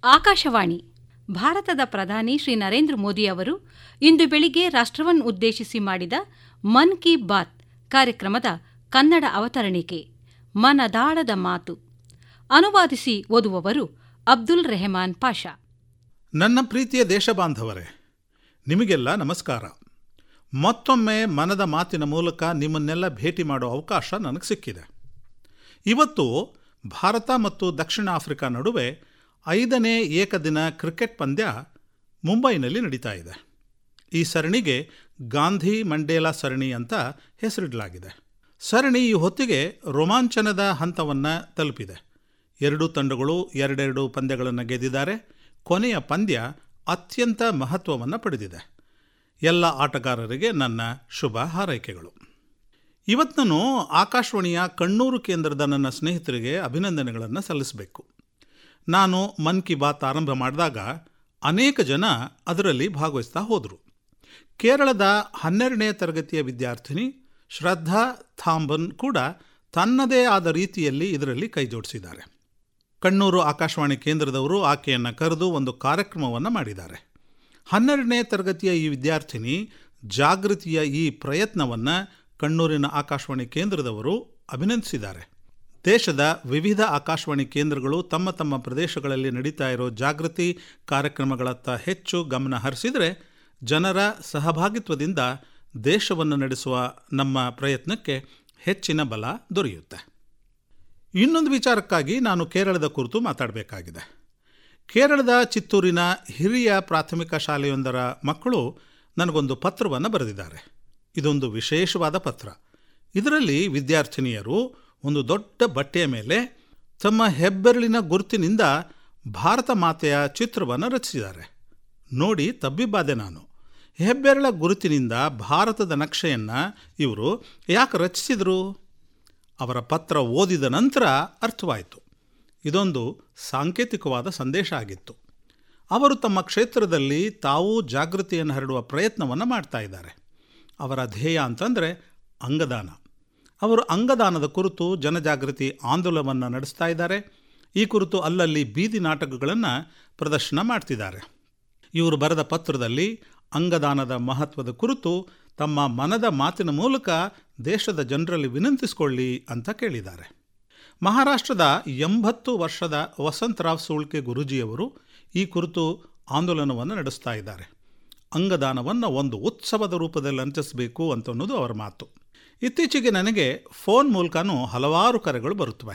ಆಕಾಶವಾಣಿ ಭಾರತದ ಪ್ರಧಾನಿ ಶ್ರೀ ನರೇಂದ್ರ ಮೋದಿ ಅವರು ಇಂದು ಬೆಳಿಗ್ಗೆ ರಾಷ್ಟ್ರವನ್ನು ಉದ್ದೇಶಿಸಿ ಮಾಡಿದ ಮನ್ ಕಿ ಬಾತ್ ಕಾರ್ಯಕ್ರಮದ ಕನ್ನಡ ಅವತರಣಿಕೆ ಮನದಾಳದ ಮಾತು ಅನುವಾದಿಸಿ ಓದುವವರು ಅಬ್ದುಲ್ ರೆಹಮಾನ್ ಪಾಷಾ ನನ್ನ ಪ್ರೀತಿಯ ದೇಶಬಾಂಧವರೇ ನಿಮಗೆಲ್ಲ ನಮಸ್ಕಾರ ಮತ್ತೊಮ್ಮೆ ಮನದ ಮಾತಿನ ಮೂಲಕ ನಿಮ್ಮನ್ನೆಲ್ಲ ಭೇಟಿ ಮಾಡೋ ಅವಕಾಶ ನನಗೆ ಸಿಕ್ಕಿದೆ ಇವತ್ತು ಭಾರತ ಮತ್ತು ದಕ್ಷಿಣ ಆಫ್ರಿಕಾ ನಡುವೆ ಐದನೇ ಏಕದಿನ ಕ್ರಿಕೆಟ್ ಪಂದ್ಯ ಮುಂಬೈನಲ್ಲಿ ನಡೀತಾ ಇದೆ ಈ ಸರಣಿಗೆ ಗಾಂಧಿ ಮಂಡೇಲಾ ಸರಣಿ ಅಂತ ಹೆಸರಿಡಲಾಗಿದೆ ಸರಣಿ ಈ ಹೊತ್ತಿಗೆ ರೋಮಾಂಚನದ ಹಂತವನ್ನು ತಲುಪಿದೆ ಎರಡೂ ತಂಡಗಳು ಎರಡೆರಡು ಪಂದ್ಯಗಳನ್ನು ಗೆದ್ದಿದ್ದಾರೆ ಕೊನೆಯ ಪಂದ್ಯ ಅತ್ಯಂತ ಮಹತ್ವವನ್ನು ಪಡೆದಿದೆ ಎಲ್ಲ ಆಟಗಾರರಿಗೆ ನನ್ನ ಶುಭ ಹಾರೈಕೆಗಳು ಇವತ್ತು ನಾನು ಆಕಾಶವಾಣಿಯ ಕಣ್ಣೂರು ಕೇಂದ್ರದ ನನ್ನ ಸ್ನೇಹಿತರಿಗೆ ಅಭಿನಂದನೆಗಳನ್ನು ಸಲ್ಲಿಸಬೇಕು ನಾನು ಮನ್ ಕಿ ಬಾತ್ ಆರಂಭ ಮಾಡಿದಾಗ ಅನೇಕ ಜನ ಅದರಲ್ಲಿ ಭಾಗವಹಿಸ್ತಾ ಹೋದರು ಕೇರಳದ ಹನ್ನೆರಡನೇ ತರಗತಿಯ ವಿದ್ಯಾರ್ಥಿನಿ ಶ್ರದ್ಧಾ ಥಾಂಬನ್ ಕೂಡ ತನ್ನದೇ ಆದ ರೀತಿಯಲ್ಲಿ ಇದರಲ್ಲಿ ಕೈಜೋಡಿಸಿದ್ದಾರೆ ಕಣ್ಣೂರು ಆಕಾಶವಾಣಿ ಕೇಂದ್ರದವರು ಆಕೆಯನ್ನು ಕರೆದು ಒಂದು ಕಾರ್ಯಕ್ರಮವನ್ನು ಮಾಡಿದ್ದಾರೆ ಹನ್ನೆರಡನೇ ತರಗತಿಯ ಈ ವಿದ್ಯಾರ್ಥಿನಿ ಜಾಗೃತಿಯ ಈ ಪ್ರಯತ್ನವನ್ನು ಕಣ್ಣೂರಿನ ಆಕಾಶವಾಣಿ ಕೇಂದ್ರದವರು ಅಭಿನಂದಿಸಿದ್ದಾರೆ ದೇಶದ ವಿವಿಧ ಆಕಾಶವಾಣಿ ಕೇಂದ್ರಗಳು ತಮ್ಮ ತಮ್ಮ ಪ್ರದೇಶಗಳಲ್ಲಿ ನಡೀತಾ ಇರೋ ಜಾಗೃತಿ ಕಾರ್ಯಕ್ರಮಗಳತ್ತ ಹೆಚ್ಚು ಗಮನ ಹರಿಸಿದರೆ ಜನರ ಸಹಭಾಗಿತ್ವದಿಂದ ದೇಶವನ್ನು ನಡೆಸುವ ನಮ್ಮ ಪ್ರಯತ್ನಕ್ಕೆ ಹೆಚ್ಚಿನ ಬಲ ದೊರೆಯುತ್ತೆ ಇನ್ನೊಂದು ವಿಚಾರಕ್ಕಾಗಿ ನಾನು ಕೇರಳದ ಕುರಿತು ಮಾತಾಡಬೇಕಾಗಿದೆ ಕೇರಳದ ಚಿತ್ತೂರಿನ ಹಿರಿಯ ಪ್ರಾಥಮಿಕ ಶಾಲೆಯೊಂದರ ಮಕ್ಕಳು ನನಗೊಂದು ಪತ್ರವನ್ನು ಬರೆದಿದ್ದಾರೆ ಇದೊಂದು ವಿಶೇಷವಾದ ಪತ್ರ ಇದರಲ್ಲಿ ವಿದ್ಯಾರ್ಥಿನಿಯರು ಒಂದು ದೊಡ್ಡ ಬಟ್ಟೆಯ ಮೇಲೆ ತಮ್ಮ ಹೆಬ್ಬೆರಳಿನ ಗುರುತಿನಿಂದ ಭಾರತ ಮಾತೆಯ ಚಿತ್ರವನ್ನು ರಚಿಸಿದ್ದಾರೆ ನೋಡಿ ತಬ್ಬಿಬ್ಬಾದೆ ನಾನು ಹೆಬ್ಬೆರಳ ಗುರುತಿನಿಂದ ಭಾರತದ ನಕ್ಷೆಯನ್ನು ಇವರು ಯಾಕೆ ರಚಿಸಿದರು ಅವರ ಪತ್ರ ಓದಿದ ನಂತರ ಅರ್ಥವಾಯಿತು ಇದೊಂದು ಸಾಂಕೇತಿಕವಾದ ಸಂದೇಶ ಆಗಿತ್ತು ಅವರು ತಮ್ಮ ಕ್ಷೇತ್ರದಲ್ಲಿ ತಾವು ಜಾಗೃತಿಯನ್ನು ಹರಡುವ ಪ್ರಯತ್ನವನ್ನು ಮಾಡ್ತಾ ಇದ್ದಾರೆ ಅವರ ಧ್ಯೇಯ ಅಂತಂದರೆ ಅಂಗದಾನ ಅವರು ಅಂಗದಾನದ ಕುರಿತು ಜನಜಾಗೃತಿ ಆಂದೋಲನವನ್ನು ನಡೆಸ್ತಾ ಇದ್ದಾರೆ ಈ ಕುರಿತು ಅಲ್ಲಲ್ಲಿ ಬೀದಿ ನಾಟಕಗಳನ್ನು ಪ್ರದರ್ಶನ ಮಾಡ್ತಿದ್ದಾರೆ ಇವರು ಬರೆದ ಪತ್ರದಲ್ಲಿ ಅಂಗದಾನದ ಮಹತ್ವದ ಕುರಿತು ತಮ್ಮ ಮನದ ಮಾತಿನ ಮೂಲಕ ದೇಶದ ಜನರಲ್ಲಿ ವಿನಂತಿಸಿಕೊಳ್ಳಿ ಅಂತ ಕೇಳಿದ್ದಾರೆ ಮಹಾರಾಷ್ಟ್ರದ ಎಂಬತ್ತು ವರ್ಷದ ವಸಂತರಾವ್ ಸೂಳ್ಕೆ ಗುರೂಜಿಯವರು ಈ ಕುರಿತು ಆಂದೋಲನವನ್ನು ನಡೆಸ್ತಾ ಇದ್ದಾರೆ ಅಂಗದಾನವನ್ನು ಒಂದು ಉತ್ಸವದ ರೂಪದಲ್ಲಿ ಅಂಟಿಸಬೇಕು ಅಂತ ಅನ್ನೋದು ಅವರ ಮಾತು ಇತ್ತೀಚೆಗೆ ನನಗೆ ಫೋನ್ ಮೂಲಕನೂ ಹಲವಾರು ಕರೆಗಳು ಬರುತ್ತವೆ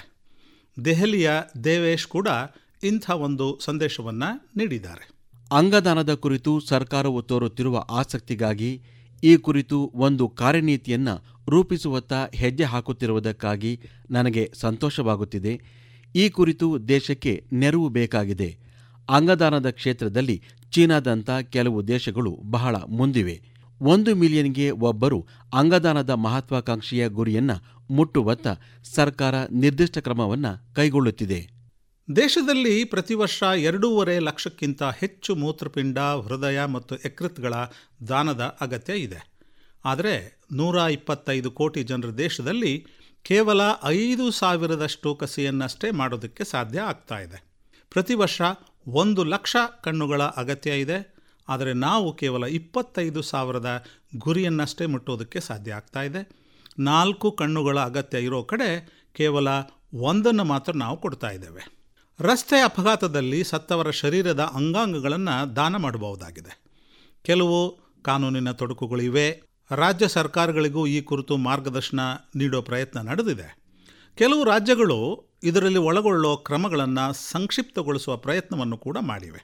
ದೆಹಲಿಯ ದೇವೇಶ್ ಕೂಡ ಇಂಥ ಒಂದು ಸಂದೇಶವನ್ನು ನೀಡಿದ್ದಾರೆ ಅಂಗದಾನದ ಕುರಿತು ಸರ್ಕಾರವು ತೋರುತ್ತಿರುವ ಆಸಕ್ತಿಗಾಗಿ ಈ ಕುರಿತು ಒಂದು ಕಾರ್ಯನೀತಿಯನ್ನು ರೂಪಿಸುವತ್ತ ಹೆಜ್ಜೆ ಹಾಕುತ್ತಿರುವುದಕ್ಕಾಗಿ ನನಗೆ ಸಂತೋಷವಾಗುತ್ತಿದೆ ಈ ಕುರಿತು ದೇಶಕ್ಕೆ ನೆರವು ಬೇಕಾಗಿದೆ ಅಂಗದಾನದ ಕ್ಷೇತ್ರದಲ್ಲಿ ಚೀನಾದಂಥ ಕೆಲವು ದೇಶಗಳು ಬಹಳ ಮುಂದಿವೆ ಒಂದು ಮಿಲಿಯನ್ಗೆ ಒಬ್ಬರು ಅಂಗದಾನದ ಮಹತ್ವಾಕಾಂಕ್ಷೆಯ ಗುರಿಯನ್ನು ಮುಟ್ಟುವತ್ತ ಸರ್ಕಾರ ನಿರ್ದಿಷ್ಟ ಕ್ರಮವನ್ನು ಕೈಗೊಳ್ಳುತ್ತಿದೆ ದೇಶದಲ್ಲಿ ಪ್ರತಿ ವರ್ಷ ಎರಡೂವರೆ ಲಕ್ಷಕ್ಕಿಂತ ಹೆಚ್ಚು ಮೂತ್ರಪಿಂಡ ಹೃದಯ ಮತ್ತು ಯಕೃತ್ಗಳ ದಾನದ ಅಗತ್ಯ ಇದೆ ಆದರೆ ನೂರ ಇಪ್ಪತ್ತೈದು ಕೋಟಿ ಜನರ ದೇಶದಲ್ಲಿ ಕೇವಲ ಐದು ಸಾವಿರದಷ್ಟು ಕಸಿಯನ್ನಷ್ಟೇ ಮಾಡೋದಕ್ಕೆ ಸಾಧ್ಯ ಆಗ್ತಾ ಇದೆ ಪ್ರತಿ ವರ್ಷ ಒಂದು ಲಕ್ಷ ಕಣ್ಣುಗಳ ಅಗತ್ಯ ಇದೆ ಆದರೆ ನಾವು ಕೇವಲ ಇಪ್ಪತ್ತೈದು ಸಾವಿರದ ಗುರಿಯನ್ನಷ್ಟೇ ಮುಟ್ಟೋದಕ್ಕೆ ಸಾಧ್ಯ ಆಗ್ತಾ ಇದೆ ನಾಲ್ಕು ಕಣ್ಣುಗಳ ಅಗತ್ಯ ಇರೋ ಕಡೆ ಕೇವಲ ಒಂದನ್ನು ಮಾತ್ರ ನಾವು ಕೊಡ್ತಾ ಇದ್ದೇವೆ ರಸ್ತೆ ಅಪಘಾತದಲ್ಲಿ ಸತ್ತವರ ಶರೀರದ ಅಂಗಾಂಗಗಳನ್ನು ದಾನ ಮಾಡಬಹುದಾಗಿದೆ ಕೆಲವು ಕಾನೂನಿನ ತೊಡಕುಗಳಿವೆ ರಾಜ್ಯ ಸರ್ಕಾರಗಳಿಗೂ ಈ ಕುರಿತು ಮಾರ್ಗದರ್ಶನ ನೀಡೋ ಪ್ರಯತ್ನ ನಡೆದಿದೆ ಕೆಲವು ರಾಜ್ಯಗಳು ಇದರಲ್ಲಿ ಒಳಗೊಳ್ಳೋ ಕ್ರಮಗಳನ್ನು ಸಂಕ್ಷಿಪ್ತಗೊಳಿಸುವ ಪ್ರಯತ್ನವನ್ನು ಕೂಡ ಮಾಡಿವೆ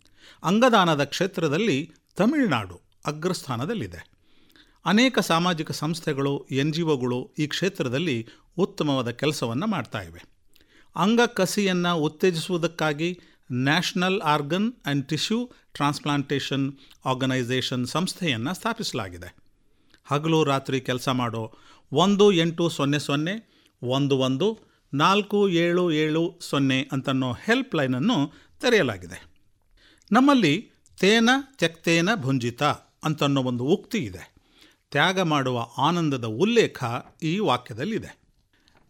ಅಂಗದಾನದ ಕ್ಷೇತ್ರದಲ್ಲಿ ತಮಿಳುನಾಡು ಅಗ್ರಸ್ಥಾನದಲ್ಲಿದೆ ಅನೇಕ ಸಾಮಾಜಿಕ ಸಂಸ್ಥೆಗಳು ಎನ್ ಜಿ ಒಗಳು ಈ ಕ್ಷೇತ್ರದಲ್ಲಿ ಉತ್ತಮವಾದ ಕೆಲಸವನ್ನು ಮಾಡ್ತಾ ಇವೆ ಅಂಗ ಕಸಿಯನ್ನು ಉತ್ತೇಜಿಸುವುದಕ್ಕಾಗಿ national organ and tissue transplantation organisation ಸಂಸ್ಥೆಯನ್ನು ಸ್ಥಾಪಿಸಲಾಗಿದೆ ಹಗಲು ರಾತ್ರಿ ಕೆಲಸ ಮಾಡೋ ಒಂದು ಎಂಟು ಸೊನ್ನೆ ಸೊನ್ನೆ ಒಂದು ಒಂದು ನಾಲ್ಕು ಏಳು ಏಳು ಸೊನ್ನೆ ಅಂತನ್ನೋ ಹೆಲ್ಪ್ ಲೈನನ್ನು ತೆರೆಯಲಾಗಿದೆ ನಮ್ಮಲ್ಲಿ ತೇನ ತ್ಯಕ್ತೇನ ಭುಂಜಿತ ಅಂತನ್ನೋ ಒಂದು ಉಕ್ತಿ ಇದೆ ತ್ಯಾಗ ಮಾಡುವ ಆನಂದದ ಉಲ್ಲೇಖ ಈ ವಾಕ್ಯದಲ್ಲಿದೆ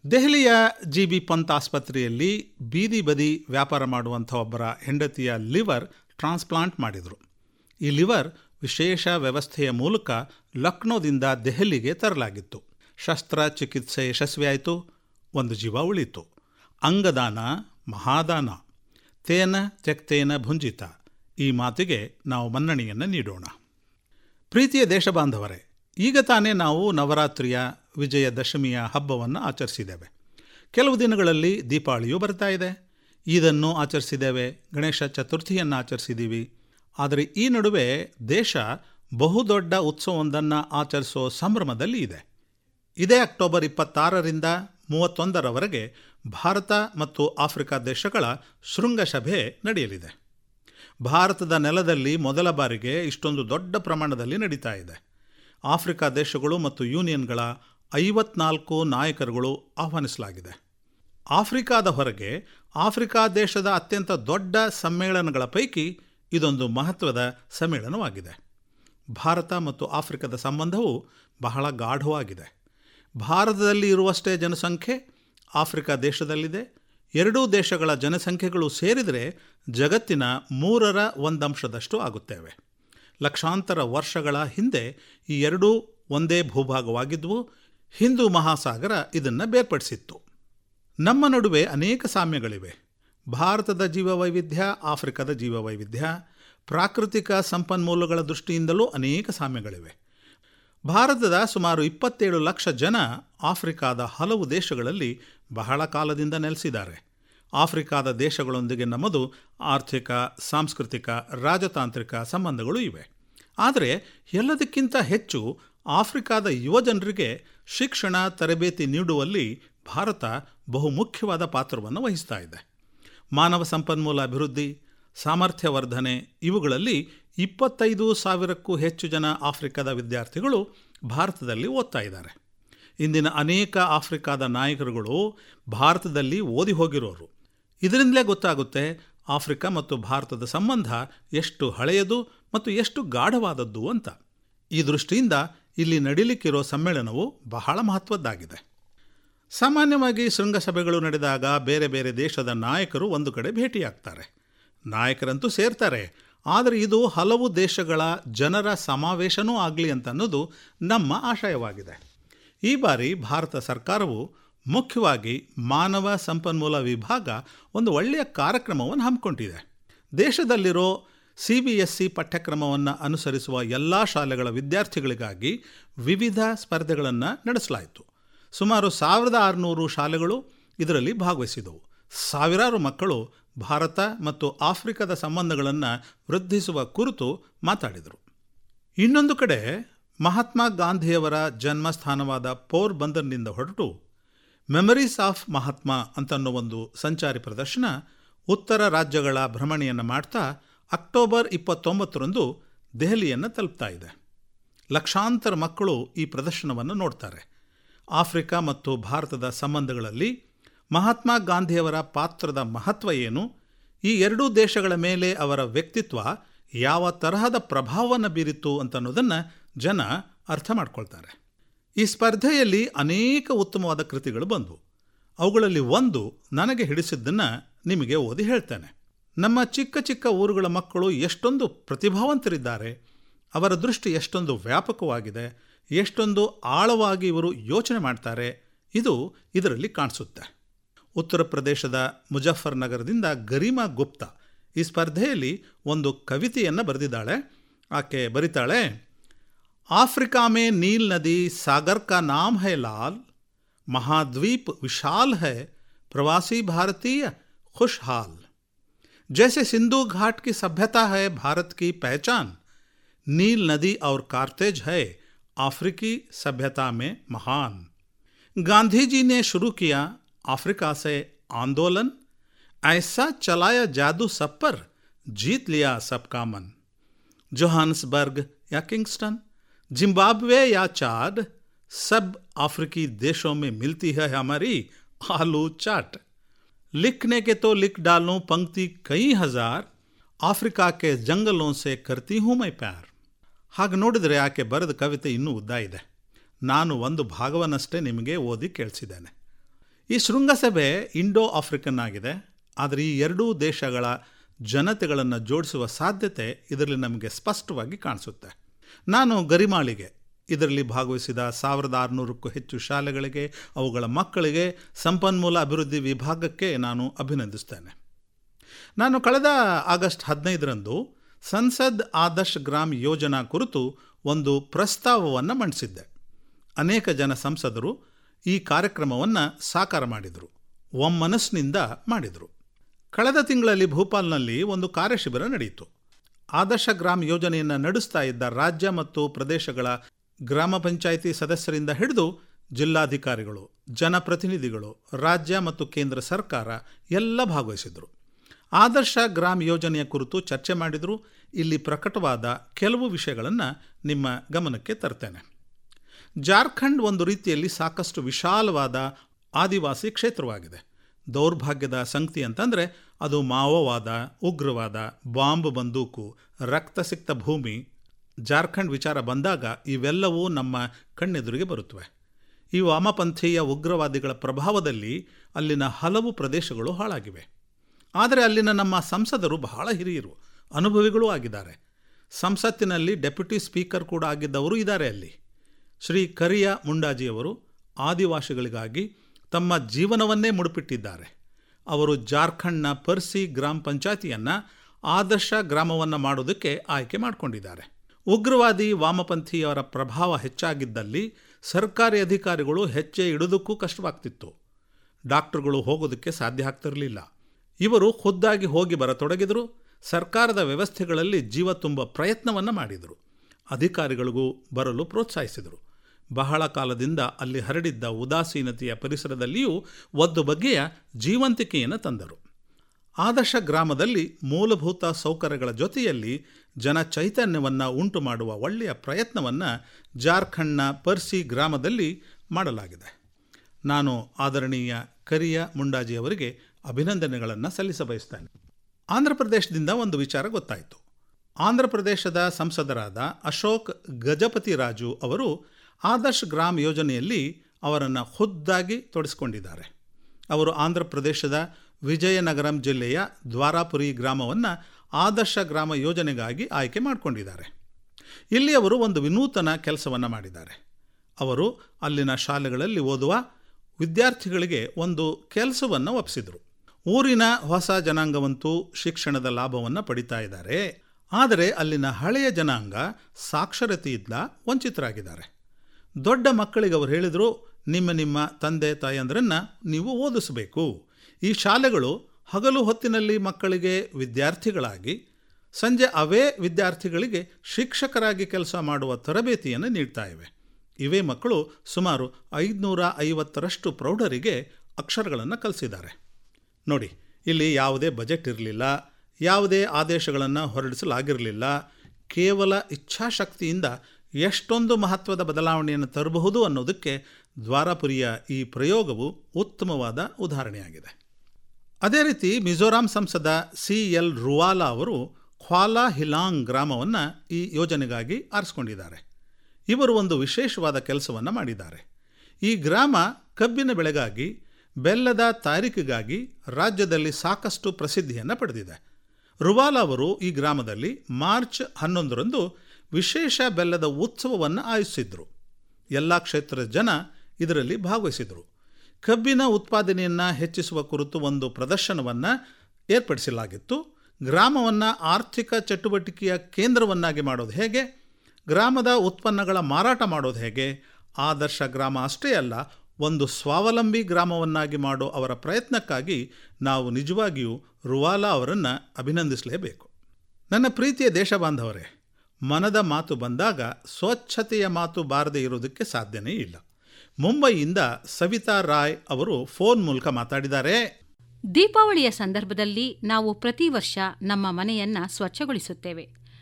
ದೆಹಲಿಯ ಜಿ ಬಿ ಪಂತ್ ಆಸ್ಪತ್ರೆಯಲ್ಲಿ ಬೀದಿ ಬದಿ ವ್ಯಾಪಾರ ಮಾಡುವಂಥ ಒಬ್ಬರ ಹೆಂಡತಿಯ ಲಿವರ್ ಟ್ರಾನ್ಸ್ಪ್ಲಾಂಟ್ ಮಾಡಿದರು ಈ ಲಿವರ್ ವಿಶೇಷ ವ್ಯವಸ್ಥೆಯ ಮೂಲಕ ಲಕ್ನೋದಿಂದ ದೆಹಲಿಗೆ ತರಲಾಗಿತ್ತು ಶಸ್ತ್ರಚಿಕಿತ್ಸೆ ಯಶಸ್ವಿಯಾಯಿತು ಒಂದು ಜೀವ ಉಳಿತು ಅಂಗದಾನ ಮಹಾದಾನ ತೇನ ತ್ಯಕ್ತೇನ ಭುಂಜಿತ ಈ ಮಾತಿಗೆ ನಾವು ಮನ್ನಣೆಯನ್ನು ನೀಡೋಣ ಪ್ರೀತಿಯ ದೇಶಬಾಂಧವರೇ ಈಗ ತಾನೇ ನಾವು ನವರಾತ್ರಿಯ ವಿಜಯದಶಮಿಯ ಹಬ್ಬವನ್ನು ಆಚರಿಸಿದ್ದೇವೆ ಕೆಲವು ದಿನಗಳಲ್ಲಿ ದೀಪಾವಳಿಯೂ ಬರ್ತಾ ಇದೆ ಇದನ್ನು ಆಚರಿಸಿದ್ದೇವೆ ಗಣೇಶ ಚತುರ್ಥಿಯನ್ನು ಆಚರಿಸಿದ್ದೀವಿ ಆದರೆ ಈ ನಡುವೆ ದೇಶ ಬಹುದೊಡ್ಡ ಉತ್ಸವವೊಂದನ್ನು ಆಚರಿಸೋ ಸಂಭ್ರಮದಲ್ಲಿ ಇದೆ ಇದೇ ಅಕ್ಟೋಬರ್ ಇಪ್ಪತ್ತಾರರಿಂದ ಮೂವತ್ತೊಂದರವರೆಗೆ ಭಾರತ ಮತ್ತು ಆಫ್ರಿಕಾ ದೇಶಗಳ ಶೃಂಗಸಭೆ ನಡೆಯಲಿದೆ ಭಾರತದ ನೆಲದಲ್ಲಿ ಮೊದಲ ಬಾರಿಗೆ ಇಷ್ಟೊಂದು ದೊಡ್ಡ ಪ್ರಮಾಣದಲ್ಲಿ ನಡೀತಾ ಇದೆ ಆಫ್ರಿಕಾ ದೇಶಗಳು ಮತ್ತು ಯೂನಿಯನ್ಗಳ ಐವತ್ನಾಲ್ಕು ನಾಯಕರುಗಳು ಆಹ್ವಾನಿಸಲಾಗಿದೆ ಆಫ್ರಿಕಾದ ಹೊರಗೆ ಆಫ್ರಿಕಾ ದೇಶದ ಅತ್ಯಂತ ದೊಡ್ಡ ಸಮ್ಮೇಳನಗಳ ಪೈಕಿ ಇದೊಂದು ಮಹತ್ವದ ಸಮ್ಮೇಳನವಾಗಿದೆ ಭಾರತ ಮತ್ತು ಆಫ್ರಿಕಾದ ಸಂಬಂಧವು ಬಹಳ ಗಾಢವಾಗಿದೆ ಭಾರತದಲ್ಲಿ ಇರುವಷ್ಟೇ ಜನಸಂಖ್ಯೆ ಆಫ್ರಿಕಾ ದೇಶದಲ್ಲಿದೆ ಎರಡೂ ದೇಶಗಳ ಜನಸಂಖ್ಯೆಗಳು ಸೇರಿದರೆ ಜಗತ್ತಿನ ಮೂರರ ಒಂದಂಶದಷ್ಟು ಆಗುತ್ತೇವೆ ಲಕ್ಷಾಂತರ ವರ್ಷಗಳ ಹಿಂದೆ ಈ ಎರಡೂ ಒಂದೇ ಭೂಭಾಗವಾಗಿದ್ವು ಹಿಂದೂ ಮಹಾಸಾಗರ ಇದನ್ನು ಬೇರ್ಪಡಿಸಿತ್ತು ನಮ್ಮ ನಡುವೆ ಅನೇಕ ಸಾಮ್ಯಗಳಿವೆ ಭಾರತದ ಜೀವವೈವಿಧ್ಯ ಆಫ್ರಿಕಾದ ಜೀವವೈವಿಧ್ಯ ಪ್ರಾಕೃತಿಕ ಸಂಪನ್ಮೂಲಗಳ ದೃಷ್ಟಿಯಿಂದಲೂ ಅನೇಕ ಸಾಮ್ಯಗಳಿವೆ ಭಾರತದ ಸುಮಾರು ಇಪ್ಪತ್ತೇಳು ಲಕ್ಷ ಜನ ಆಫ್ರಿಕಾದ ಹಲವು ದೇಶಗಳಲ್ಲಿ ಬಹಳ ಕಾಲದಿಂದ ನೆಲೆಸಿದ್ದಾರೆ ಆಫ್ರಿಕಾದ ದೇಶಗಳೊಂದಿಗೆ ನಮ್ಮದು ಆರ್ಥಿಕ ಸಾಂಸ್ಕೃತಿಕ ರಾಜತಾಂತ್ರಿಕ ಸಂಬಂಧಗಳು ಇವೆ ಆದರೆ ಎಲ್ಲದಕ್ಕಿಂತ ಹೆಚ್ಚು ಆಫ್ರಿಕಾದ ಯುವಜನರಿಗೆ ಶಿಕ್ಷಣ ತರಬೇತಿ ನೀಡುವಲ್ಲಿ ಭಾರತ ಬಹುಮುಖ್ಯವಾದ ಪಾತ್ರವನ್ನು ವಹಿಸ್ತಾ ಇದೆ ಮಾನವ ಸಂಪನ್ಮೂಲ ಅಭಿವೃದ್ಧಿ ಸಾಮರ್ಥ್ಯವರ್ಧನೆ ಇವುಗಳಲ್ಲಿ ಇಪ್ಪತ್ತೈದು ಸಾವಿರಕ್ಕೂ ಹೆಚ್ಚು ಜನ ಆಫ್ರಿಕಾದ ವಿದ್ಯಾರ್ಥಿಗಳು ಭಾರತದಲ್ಲಿ ಓದ್ತಾ ಇದ್ದಾರೆ ಇಂದಿನ ಅನೇಕ ಆಫ್ರಿಕಾದ ನಾಯಕರುಗಳು ಭಾರತದಲ್ಲಿ ಓದಿ ಹೋಗಿರೋರು ಇದರಿಂದಲೇ ಗೊತ್ತಾಗುತ್ತೆ ಆಫ್ರಿಕಾ ಮತ್ತು ಭಾರತದ ಸಂಬಂಧ ಎಷ್ಟು ಹಳೆಯದು ಮತ್ತು ಎಷ್ಟು ಗಾಢವಾದದ್ದು ಅಂತ ಈ ದೃಷ್ಟಿಯಿಂದ ಇಲ್ಲಿ ನಡೀಲಿಕ್ಕಿರೋ ಸಮ್ಮೇಳನವು ಬಹಳ ಮಹತ್ವದ್ದಾಗಿದೆ ಸಾಮಾನ್ಯವಾಗಿ ಶೃಂಗಸಭೆಗಳು ನಡೆದಾಗ ಬೇರೆ ಬೇರೆ ದೇಶದ ನಾಯಕರು ಒಂದು ಕಡೆ ಭೇಟಿಯಾಗ್ತಾರೆ ನಾಯಕರಂತೂ ಸೇರ್ತಾರೆ ಆದರೆ ಇದು ಹಲವು ದೇಶಗಳ ಜನರ ಸಮಾವೇಶನೂ ಆಗಲಿ ಅಂತ ಅನ್ನೋದು ನಮ್ಮ ಆಶಯವಾಗಿದೆ ಈ ಬಾರಿ ಭಾರತ ಸರ್ಕಾರವು ಮುಖ್ಯವಾಗಿ ಮಾನವ ಸಂಪನ್ಮೂಲ ವಿಭಾಗ ಒಂದು ಒಳ್ಳೆಯ ಕಾರ್ಯಕ್ರಮವನ್ನು ಹಮ್ಮಿಕೊಂಡಿದೆ ದೇಶದಲ್ಲಿರೋ ಸಿ ಬಿ ಎಸ್ ಸಿ ಪಠ್ಯಕ್ರಮವನ್ನು ಅನುಸರಿಸುವ ಎಲ್ಲ ಶಾಲೆಗಳ ವಿದ್ಯಾರ್ಥಿಗಳಿಗಾಗಿ ವಿವಿಧ ಸ್ಪರ್ಧೆಗಳನ್ನು ನಡೆಸಲಾಯಿತು ಸುಮಾರು ಸಾವಿರದ ಆರುನೂರು ಶಾಲೆಗಳು ಇದರಲ್ಲಿ ಭಾಗವಹಿಸಿದವು ಸಾವಿರಾರು ಮಕ್ಕಳು ಭಾರತ ಮತ್ತು ಆಫ್ರಿಕಾದ ಸಂಬಂಧಗಳನ್ನು ವೃದ್ಧಿಸುವ ಕುರಿತು ಮಾತಾಡಿದರು ಇನ್ನೊಂದು ಕಡೆ ಮಹಾತ್ಮ ಗಾಂಧಿಯವರ ಜನ್ಮಸ್ಥಾನವಾದ ಪೋರ್ ಬಂದರ್ನಿಂದ ಹೊರಟು ಮೆಮರೀಸ್ ಆಫ್ ಮಹಾತ್ಮ ಅಂತನ್ನೋ ಒಂದು ಸಂಚಾರಿ ಪ್ರದರ್ಶನ ಉತ್ತರ ರಾಜ್ಯಗಳ ಭ್ರಮಣೆಯನ್ನು ಮಾಡ್ತಾ ಅಕ್ಟೋಬರ್ ಇಪ್ಪತ್ತೊಂಬತ್ತರಂದು ದೆಹಲಿಯನ್ನು ತಲುಪ್ತಾ ಇದೆ ಲಕ್ಷಾಂತರ ಮಕ್ಕಳು ಈ ಪ್ರದರ್ಶನವನ್ನು ನೋಡ್ತಾರೆ ಆಫ್ರಿಕಾ ಮತ್ತು ಭಾರತದ ಸಂಬಂಧಗಳಲ್ಲಿ ಮಹಾತ್ಮ ಗಾಂಧಿಯವರ ಪಾತ್ರದ ಮಹತ್ವ ಏನು ಈ ಎರಡೂ ದೇಶಗಳ ಮೇಲೆ ಅವರ ವ್ಯಕ್ತಿತ್ವ ಯಾವ ತರಹದ ಪ್ರಭಾವವನ್ನು ಬೀರಿತು ಅಂತನ್ನೋದನ್ನು ಜನ ಅರ್ಥ ಮಾಡ್ಕೊಳ್ತಾರೆ ಈ ಸ್ಪರ್ಧೆಯಲ್ಲಿ ಅನೇಕ ಉತ್ತಮವಾದ ಕೃತಿಗಳು ಬಂದವು ಅವುಗಳಲ್ಲಿ ಒಂದು ನನಗೆ ಹಿಡಿಸಿದ್ದನ್ನು ನಿಮಗೆ ಓದಿ ಹೇಳ್ತೇನೆ ನಮ್ಮ ಚಿಕ್ಕ ಚಿಕ್ಕ ಊರುಗಳ ಮಕ್ಕಳು ಎಷ್ಟೊಂದು ಪ್ರತಿಭಾವಂತರಿದ್ದಾರೆ ಅವರ ದೃಷ್ಟಿ ಎಷ್ಟೊಂದು ವ್ಯಾಪಕವಾಗಿದೆ ಎಷ್ಟೊಂದು ಆಳವಾಗಿ ಇವರು ಯೋಚನೆ ಮಾಡ್ತಾರೆ ಇದು ಇದರಲ್ಲಿ ಕಾಣಿಸುತ್ತೆ ಉತ್ತರ ಪ್ರದೇಶದ ಮುಜಫರ್ ನಗರದಿಂದ ಗರಿಮಾ ಗುಪ್ತಾ ಈ ಸ್ಪರ್ಧೆಯಲ್ಲಿ ಒಂದು ಕವಿತೆಯನ್ನು ಬರೆದಿದ್ದಾಳೆ ಆಕೆ ಬರಿತಾಳೆ आफ्रिका में नील नदी सागर का नाम है लाल महाद्वीप विशाल है प्रवासी भारतीय खुशहाल जैसे सिंधु घाट की सभ्यता है भारत की पहचान नील नदी और कार्तेज है अफ्रीकी सभ्यता में महान गांधी जी ने शुरू किया अफ्रीका से आंदोलन ऐसा चलाया जादू सब पर जीत लिया सबका मन जोहान्सबर्ग या किंगस्टन जिम्बाब्वे या चाड सब अफ्रीकी देशों में मिलती है हमारी आलू चाट लिखने के तो लिख डालूं पंक्ति कई हजार ಅಫ್ರಿಕಾ ಕೆ ಜಂಗಲೋं से करती हूँ मैं प्यार ಹಾಗೆ ನೋಡಿದರೆ ಆಕೆ ಬರೆದ ಕವಿತೆ ಇನ್ನೂ ಉದ್ದ ಇದೆ ನಾನು ಒಂದು ಭಾಗವನ್ನಷ್ಟೇ ನಿಮಗೆ ಓದಿ ಕೇಳಿಸಿದ್ದೇನೆ ಈ ಶೃಂಗಸಭೆ ಇಂಡೋ ಆಫ್ರಿಕನ್ ಆಗಿದೆ ಆದರೆ ಈ ಎರಡೂ ದೇಶಗಳ ಜನತೆಗಳನ್ನು ಜೋಡಿಸುವ ಸಾಧ್ಯತೆ ಇದರಲ್ಲಿ ನಮಗೆ ಸ್ಪಷ್ಟವಾಗಿ ಕಾಣಿಸುತ್ತೆ ನಾನು ಗರಿಮಾಳಿಗೆ ಇದರಲ್ಲಿ ಭಾಗವಹಿಸಿದ ಸಾವಿರದ ಆರುನೂರಕ್ಕೂ ಹೆಚ್ಚು ಶಾಲೆಗಳಿಗೆ ಅವುಗಳ ಮಕ್ಕಳಿಗೆ ಸಂಪನ್ಮೂಲ ಅಭಿವೃದ್ಧಿ ವಿಭಾಗಕ್ಕೆ ನಾನು ಅಭಿನಂದಿಸ್ತೇನೆ ನಾನು ಕಳೆದ ಆಗಸ್ಟ್ ಹದಿನೈದರಂದು ಸಂಸದ್ ಆದರ್ಶ್ ಗ್ರಾಮ್ ಯೋಜನಾ ಕುರಿತು ಒಂದು ಪ್ರಸ್ತಾವವನ್ನು ಮಂಡಿಸಿದ್ದೆ ಅನೇಕ ಜನ ಸಂಸದರು ಈ ಕಾರ್ಯಕ್ರಮವನ್ನು ಸಾಕಾರ ಮಾಡಿದರು ಒಮ್ಮನಸ್ಸಿನಿಂದ ಮಾಡಿದರು ಕಳೆದ ತಿಂಗಳಲ್ಲಿ ಭೂಪಾಲ್ನಲ್ಲಿ ಒಂದು ಕಾರ್ಯಶಿಬಿರ ನಡೆಯಿತು ಆದರ್ಶ ಗ್ರಾಮ್ ಯೋಜನೆಯನ್ನು ನಡೆಸ್ತಾ ಇದ್ದ ರಾಜ್ಯ ಮತ್ತು ಪ್ರದೇಶಗಳ ಗ್ರಾಮ ಪಂಚಾಯಿತಿ ಸದಸ್ಯರಿಂದ ಹಿಡಿದು ಜಿಲ್ಲಾಧಿಕಾರಿಗಳು ಜನಪ್ರತಿನಿಧಿಗಳು ರಾಜ್ಯ ಮತ್ತು ಕೇಂದ್ರ ಸರ್ಕಾರ ಎಲ್ಲ ಭಾಗವಹಿಸಿದರು ಆದರ್ಶ ಗ್ರಾಮ್ ಯೋಜನೆಯ ಕುರಿತು ಚರ್ಚೆ ಮಾಡಿದರು ಇಲ್ಲಿ ಪ್ರಕಟವಾದ ಕೆಲವು ವಿಷಯಗಳನ್ನು ನಿಮ್ಮ ಗಮನಕ್ಕೆ ತರ್ತೇನೆ ಜಾರ್ಖಂಡ್ ಒಂದು ರೀತಿಯಲ್ಲಿ ಸಾಕಷ್ಟು ವಿಶಾಲವಾದ ಆದಿವಾಸಿ ಕ್ಷೇತ್ರವಾಗಿದೆ ದೌರ್ಭಾಗ್ಯದ ಸಂಗತಿ ಅಂತಂದರೆ ಅದು ಮಾವೋವಾದ ಉಗ್ರವಾದ ಬಾಂಬ್ ಬಂದೂಕು ರಕ್ತಸಿಕ್ತ ಭೂಮಿ ಜಾರ್ಖಂಡ್ ವಿಚಾರ ಬಂದಾಗ ಇವೆಲ್ಲವೂ ನಮ್ಮ ಕಣ್ಣೆದುರಿಗೆ ಬರುತ್ತವೆ ಈ ವಾಮಪಂಥೀಯ ಉಗ್ರವಾದಿಗಳ ಪ್ರಭಾವದಲ್ಲಿ ಅಲ್ಲಿನ ಹಲವು ಪ್ರದೇಶಗಳು ಹಾಳಾಗಿವೆ ಆದರೆ ಅಲ್ಲಿನ ನಮ್ಮ ಸಂಸದರು ಬಹಳ ಹಿರಿಯರು ಅನುಭವಿಗಳೂ ಆಗಿದ್ದಾರೆ ಸಂಸತ್ತಿನಲ್ಲಿ ಡೆಪ್ಯೂಟಿ ಸ್ಪೀಕರ್ ಕೂಡ ಆಗಿದ್ದವರು ಇದ್ದಾರೆ ಅಲ್ಲಿ ಶ್ರೀ ಕರಿಯ ಮುಂಡಾಜಿಯವರು ಆದಿವಾಸಿಗಳಿಗಾಗಿ ತಮ್ಮ ಜೀವನವನ್ನೇ ಮುಡುಪಿಟ್ಟಿದ್ದಾರೆ ಅವರು ಜಾರ್ಖಂಡ್ನ ಪರ್ಸಿ ಗ್ರಾಮ ಪಂಚಾಯತಿಯನ್ನು ಆದರ್ಶ ಗ್ರಾಮವನ್ನು ಮಾಡೋದಕ್ಕೆ ಆಯ್ಕೆ ಮಾಡಿಕೊಂಡಿದ್ದಾರೆ ಉಗ್ರವಾದಿ ವಾಮಪಂಥೀಯವರ ಪ್ರಭಾವ ಹೆಚ್ಚಾಗಿದ್ದಲ್ಲಿ ಸರ್ಕಾರಿ ಅಧಿಕಾರಿಗಳು ಹೆಜ್ಜೆ ಇಡೋದಕ್ಕೂ ಕಷ್ಟವಾಗ್ತಿತ್ತು ಡಾಕ್ಟರ್ಗಳು ಹೋಗೋದಕ್ಕೆ ಸಾಧ್ಯ ಆಗ್ತಿರಲಿಲ್ಲ ಇವರು ಖುದ್ದಾಗಿ ಹೋಗಿ ಬರತೊಡಗಿದರು ಸರ್ಕಾರದ ವ್ಯವಸ್ಥೆಗಳಲ್ಲಿ ಜೀವ ತುಂಬ ಪ್ರಯತ್ನವನ್ನು ಮಾಡಿದರು ಅಧಿಕಾರಿಗಳಿಗೂ ಬರಲು ಪ್ರೋತ್ಸಾಹಿಸಿದರು ಬಹಳ ಕಾಲದಿಂದ ಅಲ್ಲಿ ಹರಡಿದ್ದ ಉದಾಸೀನತೆಯ ಪರಿಸರದಲ್ಲಿಯೂ ಒಂದು ಬಗೆಯ ಜೀವಂತಿಕೆಯನ್ನು ತಂದರು ಆದರ್ಶ ಗ್ರಾಮದಲ್ಲಿ ಮೂಲಭೂತ ಸೌಕರ್ಯಗಳ ಜೊತೆಯಲ್ಲಿ ಜನ ಚೈತನ್ಯವನ್ನು ಉಂಟು ಮಾಡುವ ಒಳ್ಳೆಯ ಪ್ರಯತ್ನವನ್ನು ಜಾರ್ಖಂಡ್ನ ಪರ್ಸಿ ಗ್ರಾಮದಲ್ಲಿ ಮಾಡಲಾಗಿದೆ ನಾನು ಆದರಣೀಯ ಕರಿಯ ಮುಂಡಾಜಿಯವರಿಗೆ ಅಭಿನಂದನೆಗಳನ್ನು ಸಲ್ಲಿಸಬಯಸ್ತೇನೆ ಆಂಧ್ರ ಪ್ರದೇಶದಿಂದ ಒಂದು ವಿಚಾರ ಗೊತ್ತಾಯಿತು ಆಂಧ್ರ ಪ್ರದೇಶದ ಸಂಸದರಾದ ಅಶೋಕ್ ಗಜಪತಿ ರಾಜು ಅವರು ಆದರ್ಶ್ ಗ್ರಾಮ್ ಯೋಜನೆಯಲ್ಲಿ ಅವರನ್ನು ಖುದ್ದಾಗಿ ತೊಡಗಿಸ್ಕೊಂಡಿದ್ದಾರೆ ಅವರು ಆಂಧ್ರ ಪ್ರದೇಶದ ವಿಜಯನಗರಂ ಜಿಲ್ಲೆಯ ದ್ವಾರಾಪುರಿ ಗ್ರಾಮವನ್ನು ಆದರ್ಶ ಗ್ರಾಮ ಯೋಜನೆಗಾಗಿ ಆಯ್ಕೆ ಮಾಡಿಕೊಂಡಿದ್ದಾರೆ ಇಲ್ಲಿ ಅವರು ಒಂದು ವಿನೂತನ ಕೆಲಸವನ್ನು ಮಾಡಿದ್ದಾರೆ ಅವರು ಅಲ್ಲಿನ ಶಾಲೆಗಳಲ್ಲಿ ಓದುವ ವಿದ್ಯಾರ್ಥಿಗಳಿಗೆ ಒಂದು ಕೆಲಸವನ್ನು ಒಪ್ಪಿಸಿದರು ಊರಿನ ಹೊಸ ಜನಾಂಗವಂತೂ ಶಿಕ್ಷಣದ ಲಾಭವನ್ನು ಪಡಿತಾ ಇದ್ದಾರೆ ಆದರೆ ಅಲ್ಲಿನ ಹಳೆಯ ಜನಾಂಗ ಸಾಕ್ಷರತೆಯಿಂದ ವಂಚಿತರಾಗಿದ್ದಾರೆ ದೊಡ್ಡ ಮಕ್ಕಳಿಗೆ ಅವರು ಹೇಳಿದರು ನಿಮ್ಮ ನಿಮ್ಮ ತಂದೆ ತಾಯಂದ್ರನ್ನು ನೀವು ಓದಿಸಬೇಕು ಈ ಶಾಲೆಗಳು ಹಗಲು ಹೊತ್ತಿನಲ್ಲಿ ಮಕ್ಕಳಿಗೆ ವಿದ್ಯಾರ್ಥಿಗಳಾಗಿ ಸಂಜೆ ಅವೇ ವಿದ್ಯಾರ್ಥಿಗಳಿಗೆ ಶಿಕ್ಷಕರಾಗಿ ಕೆಲಸ ಮಾಡುವ ತರಬೇತಿಯನ್ನು ನೀಡ್ತಾ ಇವೆ ಇವೇ ಮಕ್ಕಳು ಸುಮಾರು ಐದುನೂರ ಐವತ್ತರಷ್ಟು ಪ್ರೌಢರಿಗೆ ಅಕ್ಷರಗಳನ್ನು ಕಲಿಸಿದ್ದಾರೆ ನೋಡಿ ಇಲ್ಲಿ ಯಾವುದೇ ಬಜೆಟ್ ಇರಲಿಲ್ಲ ಯಾವುದೇ ಆದೇಶಗಳನ್ನು ಹೊರಡಿಸಲಾಗಿರಲಿಲ್ಲ ಕೇವಲ ಇಚ್ಛಾಶಕ್ತಿಯಿಂದ ಎಷ್ಟೊಂದು ಮಹತ್ವದ ಬದಲಾವಣೆಯನ್ನು ತರಬಹುದು ಅನ್ನೋದಕ್ಕೆ ದ್ವಾರಪುರಿಯ ಈ ಪ್ರಯೋಗವು ಉತ್ತಮವಾದ ಉದಾಹರಣೆಯಾಗಿದೆ ಅದೇ ರೀತಿ ಮಿಜೋರಾಂ ಸಂಸದ ಸಿ ಎಲ್ ರುವಾಲಾ ಅವರು ಖ್ವಾಲಾ ಹಿಲಾಂಗ್ ಗ್ರಾಮವನ್ನು ಈ ಯೋಜನೆಗಾಗಿ ಆರಿಸ್ಕೊಂಡಿದ್ದಾರೆ ಇವರು ಒಂದು ವಿಶೇಷವಾದ ಕೆಲಸವನ್ನು ಮಾಡಿದ್ದಾರೆ ಈ ಗ್ರಾಮ ಕಬ್ಬಿನ ಬೆಳೆಗಾಗಿ ಬೆಲ್ಲದ ತಯಾರಿಕೆಗಾಗಿ ರಾಜ್ಯದಲ್ಲಿ ಸಾಕಷ್ಟು ಪ್ರಸಿದ್ಧಿಯನ್ನು ಪಡೆದಿದೆ ರುವಾಲ ಅವರು ಈ ಗ್ರಾಮದಲ್ಲಿ ಮಾರ್ಚ್ ಹನ್ನೊಂದರಂದು ವಿಶೇಷ ಬೆಲ್ಲದ ಉತ್ಸವವನ್ನು ಆಯೋಜಿಸಿದ್ರು ಎಲ್ಲ ಕ್ಷೇತ್ರದ ಜನ ಇದರಲ್ಲಿ ಭಾಗವಹಿಸಿದರು ಕಬ್ಬಿನ ಉತ್ಪಾದನೆಯನ್ನು ಹೆಚ್ಚಿಸುವ ಕುರಿತು ಒಂದು ಪ್ರದರ್ಶನವನ್ನು ಏರ್ಪಡಿಸಲಾಗಿತ್ತು ಗ್ರಾಮವನ್ನು ಆರ್ಥಿಕ ಚಟುವಟಿಕೆಯ ಕೇಂದ್ರವನ್ನಾಗಿ ಮಾಡೋದು ಹೇಗೆ ಗ್ರಾಮದ ಉತ್ಪನ್ನಗಳ ಮಾರಾಟ ಮಾಡೋದು ಹೇಗೆ ಆದರ್ಶ ಗ್ರಾಮ ಅಷ್ಟೇ ಅಲ್ಲ ಒಂದು ಸ್ವಾವಲಂಬಿ ಗ್ರಾಮವನ್ನಾಗಿ ಮಾಡೋ ಅವರ ಪ್ರಯತ್ನಕ್ಕಾಗಿ ನಾವು ನಿಜವಾಗಿಯೂ ರುವಾಲಾ ಅವರನ್ನು ಅಭಿನಂದಿಸಲೇಬೇಕು ನನ್ನ ಪ್ರೀತಿಯ ದೇಶಬಾಂಧವರೇ ಮನದ ಮಾತು ಬಂದಾಗ ಸ್ವಚ್ಛತೆಯ ಮಾತು ಬಾರದೇ ಇರೋದಕ್ಕೆ ಸಾಧ್ಯನೇ ಇಲ್ಲ ಮುಂಬೈಯಿಂದ ಸವಿತಾ ರಾಯ್ ಅವರು ಫೋನ್ ಮೂಲಕ ಮಾತಾಡಿದ್ದಾರೆ ದೀಪಾವಳಿಯ ಸಂದರ್ಭದಲ್ಲಿ ನಾವು ಪ್ರತಿ ವರ್ಷ ನಮ್ಮ ಮನೆಯನ್ನ ಸ್ವಚ್ಛಗೊಳಿಸುತ್ತೇವೆ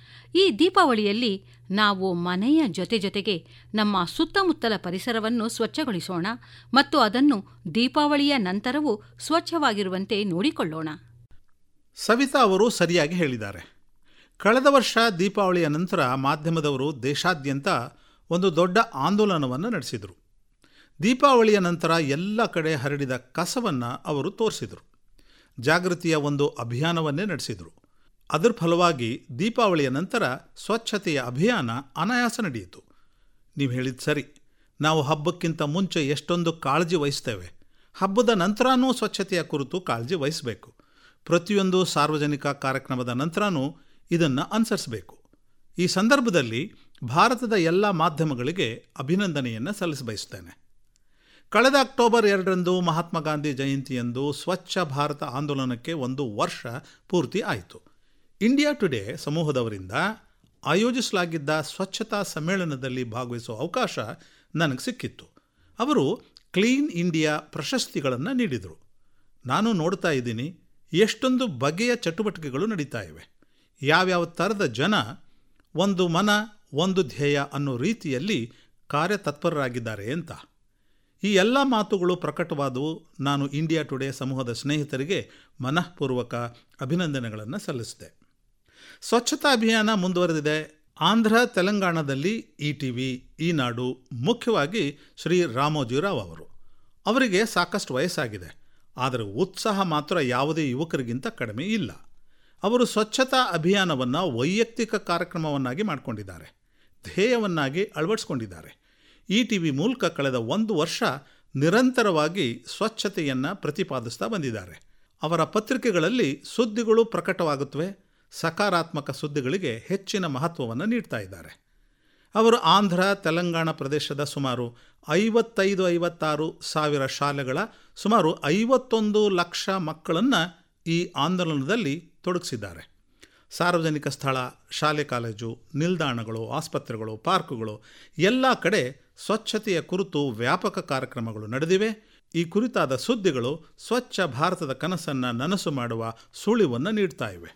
ಈ ದೀಪಾವಳಿಯಲ್ಲಿ ನಾವು ಮನೆಯ ಜೊತೆ ಜೊತೆಗೆ ನಮ್ಮ ಸುತ್ತಮುತ್ತಲ ಪರಿಸರವನ್ನು ಸ್ವಚ್ಛಗೊಳಿಸೋಣ ಮತ್ತು ಅದನ್ನು ದೀಪಾವಳಿಯ ನಂತರವೂ ಸ್ವಚ್ಛವಾಗಿರುವಂತೆ ನೋಡಿಕೊಳ್ಳೋಣ ಸವಿತಾ ಅವರು ಸರಿಯಾಗಿ ಹೇಳಿದ್ದಾರೆ ಕಳೆದ ವರ್ಷ ದೀಪಾವಳಿಯ ನಂತರ ಮಾಧ್ಯಮದವರು ದೇಶಾದ್ಯಂತ ಒಂದು ದೊಡ್ಡ ಆಂದೋಲನವನ್ನು ನಡೆಸಿದರು ದೀಪಾವಳಿಯ ನಂತರ ಎಲ್ಲ ಕಡೆ ಹರಡಿದ ಕಸವನ್ನು ಅವರು ತೋರಿಸಿದರು ಜಾಗೃತಿಯ ಒಂದು ಅಭಿಯಾನವನ್ನೇ ನಡೆಸಿದರು ಅದರ ಫಲವಾಗಿ ದೀಪಾವಳಿಯ ನಂತರ ಸ್ವಚ್ಛತೆಯ ಅಭಿಯಾನ ಅನಾಯಾಸ ನಡೆಯಿತು ನೀವು ಹೇಳಿದ ಸರಿ ನಾವು ಹಬ್ಬಕ್ಕಿಂತ ಮುಂಚೆ ಎಷ್ಟೊಂದು ಕಾಳಜಿ ವಹಿಸ್ತೇವೆ ಹಬ್ಬದ ನಂತರನೂ ಸ್ವಚ್ಛತೆಯ ಕುರಿತು ಕಾಳಜಿ ವಹಿಸಬೇಕು ಪ್ರತಿಯೊಂದು ಸಾರ್ವಜನಿಕ ಕಾರ್ಯಕ್ರಮದ ನಂತರನೂ ಇದನ್ನು ಅನುಸರಿಸಬೇಕು ಈ ಸಂದರ್ಭದಲ್ಲಿ ಭಾರತದ ಎಲ್ಲ ಮಾಧ್ಯಮಗಳಿಗೆ ಅಭಿನಂದನೆಯನ್ನು ಸಲ್ಲಿಸಬಯಸ್ತೇನೆ ಕಳೆದ ಅಕ್ಟೋಬರ್ ಎರಡರಂದು ಮಹಾತ್ಮ ಗಾಂಧಿ ಜಯಂತಿಯಂದು ಸ್ವಚ್ಛ ಭಾರತ ಆಂದೋಲನಕ್ಕೆ ಒಂದು ವರ್ಷ ಪೂರ್ತಿ ಆಯಿತು ಇಂಡಿಯಾ ಟುಡೇ ಸಮೂಹದವರಿಂದ ಆಯೋಜಿಸಲಾಗಿದ್ದ ಸ್ವಚ್ಛತಾ ಸಮ್ಮೇಳನದಲ್ಲಿ ಭಾಗವಹಿಸುವ ಅವಕಾಶ ನನಗೆ ಸಿಕ್ಕಿತ್ತು ಅವರು ಕ್ಲೀನ್ ಇಂಡಿಯಾ ಪ್ರಶಸ್ತಿಗಳನ್ನು ನೀಡಿದರು ನಾನು ನೋಡ್ತಾ ಇದ್ದೀನಿ ಎಷ್ಟೊಂದು ಬಗೆಯ ಚಟುವಟಿಕೆಗಳು ನಡೀತಾ ಇವೆ ಯಾವ್ಯಾವ ಥರದ ಜನ ಒಂದು ಮನ ಒಂದು ಧ್ಯೇಯ ಅನ್ನೋ ರೀತಿಯಲ್ಲಿ ಕಾರ್ಯತತ್ಪರರಾಗಿದ್ದಾರೆ ಅಂತ ಈ ಎಲ್ಲ ಮಾತುಗಳು ಪ್ರಕಟವಾದವು ನಾನು ಇಂಡಿಯಾ ಟುಡೇ ಸಮೂಹದ ಸ್ನೇಹಿತರಿಗೆ ಮನಃಪೂರ್ವಕ ಅಭಿನಂದನೆಗಳನ್ನು ಸಲ್ಲಿಸಿದೆ ಸ್ವಚ್ಛತಾ ಅಭಿಯಾನ ಮುಂದುವರೆದಿದೆ ಆಂಧ್ರ ತೆಲಂಗಾಣದಲ್ಲಿ ಇ ಟಿ ವಿ ಈನಾಡು ಮುಖ್ಯವಾಗಿ ಶ್ರೀ ರಾಮೋಜಿರಾವ್ ಅವರು ಅವರಿಗೆ ಸಾಕಷ್ಟು ವಯಸ್ಸಾಗಿದೆ ಆದರೆ ಉತ್ಸಾಹ ಮಾತ್ರ ಯಾವುದೇ ಯುವಕರಿಗಿಂತ ಕಡಿಮೆ ಇಲ್ಲ ಅವರು ಸ್ವಚ್ಛತಾ ಅಭಿಯಾನವನ್ನು ವೈಯಕ್ತಿಕ ಕಾರ್ಯಕ್ರಮವನ್ನಾಗಿ ಮಾಡಿಕೊಂಡಿದ್ದಾರೆ ಧ್ಯೇಯವನ್ನಾಗಿ ಅಳವಡಿಸ್ಕೊಂಡಿದ್ದಾರೆ ಇ ಟಿ ವಿ ಮೂಲಕ ಕಳೆದ ಒಂದು ವರ್ಷ ನಿರಂತರವಾಗಿ ಸ್ವಚ್ಛತೆಯನ್ನು ಪ್ರತಿಪಾದಿಸ್ತಾ ಬಂದಿದ್ದಾರೆ ಅವರ ಪತ್ರಿಕೆಗಳಲ್ಲಿ ಸುದ್ದಿಗಳು ಪ್ರಕಟವಾಗುತ್ತವೆ ಸಕಾರಾತ್ಮಕ ಸುದ್ದಿಗಳಿಗೆ ಹೆಚ್ಚಿನ ಮಹತ್ವವನ್ನು ನೀಡ್ತಾ ಇದ್ದಾರೆ ಅವರು ಆಂಧ್ರ ತೆಲಂಗಾಣ ಪ್ರದೇಶದ ಸುಮಾರು ಐವತ್ತೈದು ಐವತ್ತಾರು ಸಾವಿರ ಶಾಲೆಗಳ ಸುಮಾರು ಐವತ್ತೊಂದು ಲಕ್ಷ ಮಕ್ಕಳನ್ನು ಈ ಆಂದೋಲನದಲ್ಲಿ ತೊಡಗಿಸಿದ್ದಾರೆ ಸಾರ್ವಜನಿಕ ಸ್ಥಳ ಶಾಲೆ ಕಾಲೇಜು ನಿಲ್ದಾಣಗಳು ಆಸ್ಪತ್ರೆಗಳು ಪಾರ್ಕುಗಳು ಎಲ್ಲ ಕಡೆ ಸ್ವಚ್ಛತೆಯ ಕುರಿತು ವ್ಯಾಪಕ ಕಾರ್ಯಕ್ರಮಗಳು ನಡೆದಿವೆ ಈ ಕುರಿತಾದ ಸುದ್ದಿಗಳು ಸ್ವಚ್ಛ ಭಾರತದ ಕನಸನ್ನು ನನಸು ಮಾಡುವ ಸುಳಿವನ್ನು ನೀಡ್ತಾ ಇವೆ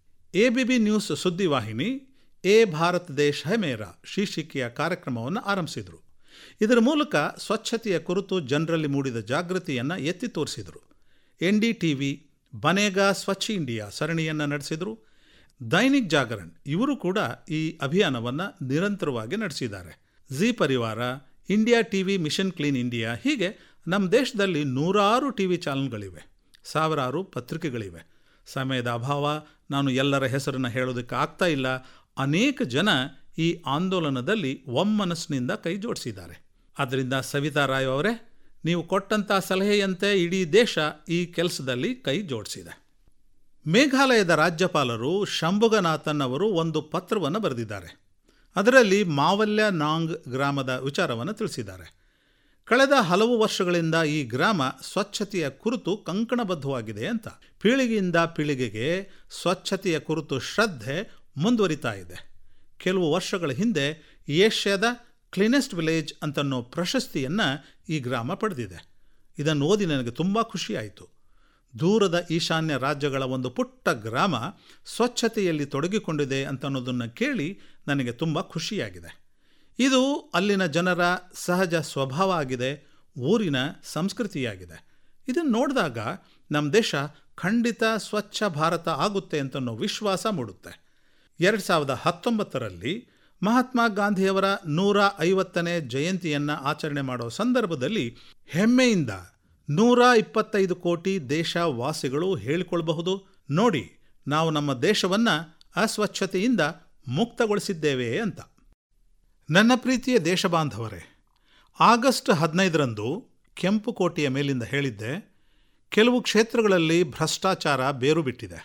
ಎ ಬಿ ಬಿ ನ್ಯೂಸ್ ಸುದ್ದಿವಾಹಿನಿ ಎ ಭಾರತ್ ದೇಶ್ ಹೈ ಮೇರಾ ಶೀರ್ಷಿಕೆಯ ಕಾರ್ಯಕ್ರಮವನ್ನು ಆರಂಭಿಸಿದರು ಇದರ ಮೂಲಕ ಸ್ವಚ್ಛತೆಯ ಕುರಿತು ಜನರಲ್ಲಿ ಮೂಡಿದ ಜಾಗೃತಿಯನ್ನು ಎತ್ತಿ ತೋರಿಸಿದರು ಎನ್ ಡಿ ಟಿ ವಿ ಬನೇಗಾ ಸ್ವಚ್ಛ ಇಂಡಿಯಾ ಸರಣಿಯನ್ನು ನಡೆಸಿದರು ದೈನಿಕ್ ಜಾಗರಣ್ ಇವರು ಕೂಡ ಈ ಅಭಿಯಾನವನ್ನು ನಿರಂತರವಾಗಿ ನಡೆಸಿದ್ದಾರೆ ಜಿ ಪರಿವಾರ India T V mission clean India ಹೀಗೆ ನಮ್ಮ ದೇಶದಲ್ಲಿ ನೂರಾರು ಟಿ ವಿ ಚಾನಲ್ಗಳಿವೆ ಸಾವಿರಾರು ಪತ್ರಿಕೆಗಳಿವೆ ಸಮಯದ ಅಭಾವ ನಾನು ಎಲ್ಲರ ಹೆಸರನ್ನು ಹೇಳೋದಕ್ಕೆ ಆಗ್ತಾ ಇಲ್ಲ ಅನೇಕ ಜನ ಈ ಆಂದೋಲನದಲ್ಲಿ ಒಮ್ಮನಸ್ಸಿನಿಂದ ಕೈ ಜೋಡಿಸಿದ್ದಾರೆ ಆದ್ದರಿಂದ ಸವಿತಾ ರಾಯ್ ಅವರೇ ನೀವು ಕೊಟ್ಟಂಥ ಸಲಹೆಯಂತೆ ಇಡೀ ದೇಶ ಈ ಕೆಲಸದಲ್ಲಿ ಕೈ ಜೋಡಿಸಿದೆ ಮೇಘಾಲಯದ ರಾಜ್ಯಪಾಲರು ಶಂಭುಗನಾಥನ್ ಅವರು ಒಂದು ಪತ್ರವನ್ನು ಬರೆದಿದ್ದಾರೆ ಅದರಲ್ಲಿ ಮಾವಲ್ಯ ನಾಂಗ್ ಗ್ರಾಮದ ವಿಚಾರವನ್ನು ತಿಳಿಸಿದ್ದಾರೆ ಕಳೆದ ಹಲವು ವರ್ಷಗಳಿಂದ ಈ ಗ್ರಾಮ ಸ್ವಚ್ಛತೆಯ ಕುರಿತು ಕಂಕಣಬದ್ಧವಾಗಿದೆ ಅಂತ ಪೀಳಿಗೆಯಿಂದ ಪೀಳಿಗೆಗೆ ಸ್ವಚ್ಛತೆಯ ಕುರಿತು ಶ್ರದ್ಧೆ ಮುಂದುವರಿತಾ ಇದೆ ಕೆಲವು ವರ್ಷಗಳ ಹಿಂದೆ ಏಷ್ಯಾದ ಕ್ಲೀನೆಸ್ಟ್ ವಿಲೇಜ್ ಅಂತನ್ನೋ ಪ್ರಶಸ್ತಿಯನ್ನು ಈ ಗ್ರಾಮ ಪಡೆದಿದೆ ಇದನ್ನು ಓದಿ ನನಗೆ ತುಂಬ ಖುಷಿಯಾಯಿತು ದೂರದ ಈಶಾನ್ಯ ರಾಜ್ಯಗಳ ಒಂದು ಪುಟ್ಟ ಗ್ರಾಮ ಸ್ವಚ್ಛತೆಯಲ್ಲಿ ತೊಡಗಿಕೊಂಡಿದೆ ಅಂತ ಅನ್ನೋದನ್ನು ಕೇಳಿ ನನಗೆ ತುಂಬ ಖುಷಿಯಾಗಿದೆ ಇದು ಅಲ್ಲಿನ ಜನರ ಸಹಜ ಸ್ವಭಾವ ಆಗಿದೆ ಊರಿನ ಸಂಸ್ಕೃತಿಯಾಗಿದೆ ಇದನ್ನು ನೋಡಿದಾಗ ನಮ್ಮ ದೇಶ ಖಂಡಿತ ಸ್ವಚ್ಛ ಭಾರತ ಆಗುತ್ತೆ ಅಂತನ್ನೋ ವಿಶ್ವಾಸ ಮೂಡುತ್ತೆ ಎರಡು ಸಾವಿರದ ಹತ್ತೊಂಬತ್ತರಲ್ಲಿ ಮಹಾತ್ಮ ಗಾಂಧಿಯವರ ನೂರ ಐವತ್ತನೇ ಜಯಂತಿಯನ್ನು ಆಚರಣೆ ಮಾಡೋ ಸಂದರ್ಭದಲ್ಲಿ ಹೆಮ್ಮೆಯಿಂದ ನೂರ ಇಪ್ಪತ್ತೈದು ಕೋಟಿ ದೇಶವಾಸಿಗಳು ಹೇಳಿಕೊಳ್ಳಬಹುದು ನೋಡಿ ನಾವು ನಮ್ಮ ದೇಶವನ್ನು ಅಸ್ವಚ್ಛತೆಯಿಂದ ಮುಕ್ತಗೊಳಿಸಿದ್ದೇವೆ ಅಂತ ನನ್ನ ಪ್ರೀತಿಯ ದೇಶಬಾಂಧವರೇ ಆಗಸ್ಟ್ ಹದಿನೈದರಂದು ಕೆಂಪುಕೋಟೆಯ ಮೇಲಿಂದ ಹೇಳಿದ್ದೆ ಕೆಲವು ಕ್ಷೇತ್ರಗಳಲ್ಲಿ ಭ್ರಷ್ಟಾಚಾರ ಬೇರು ಬಿಟ್ಟಿದೆ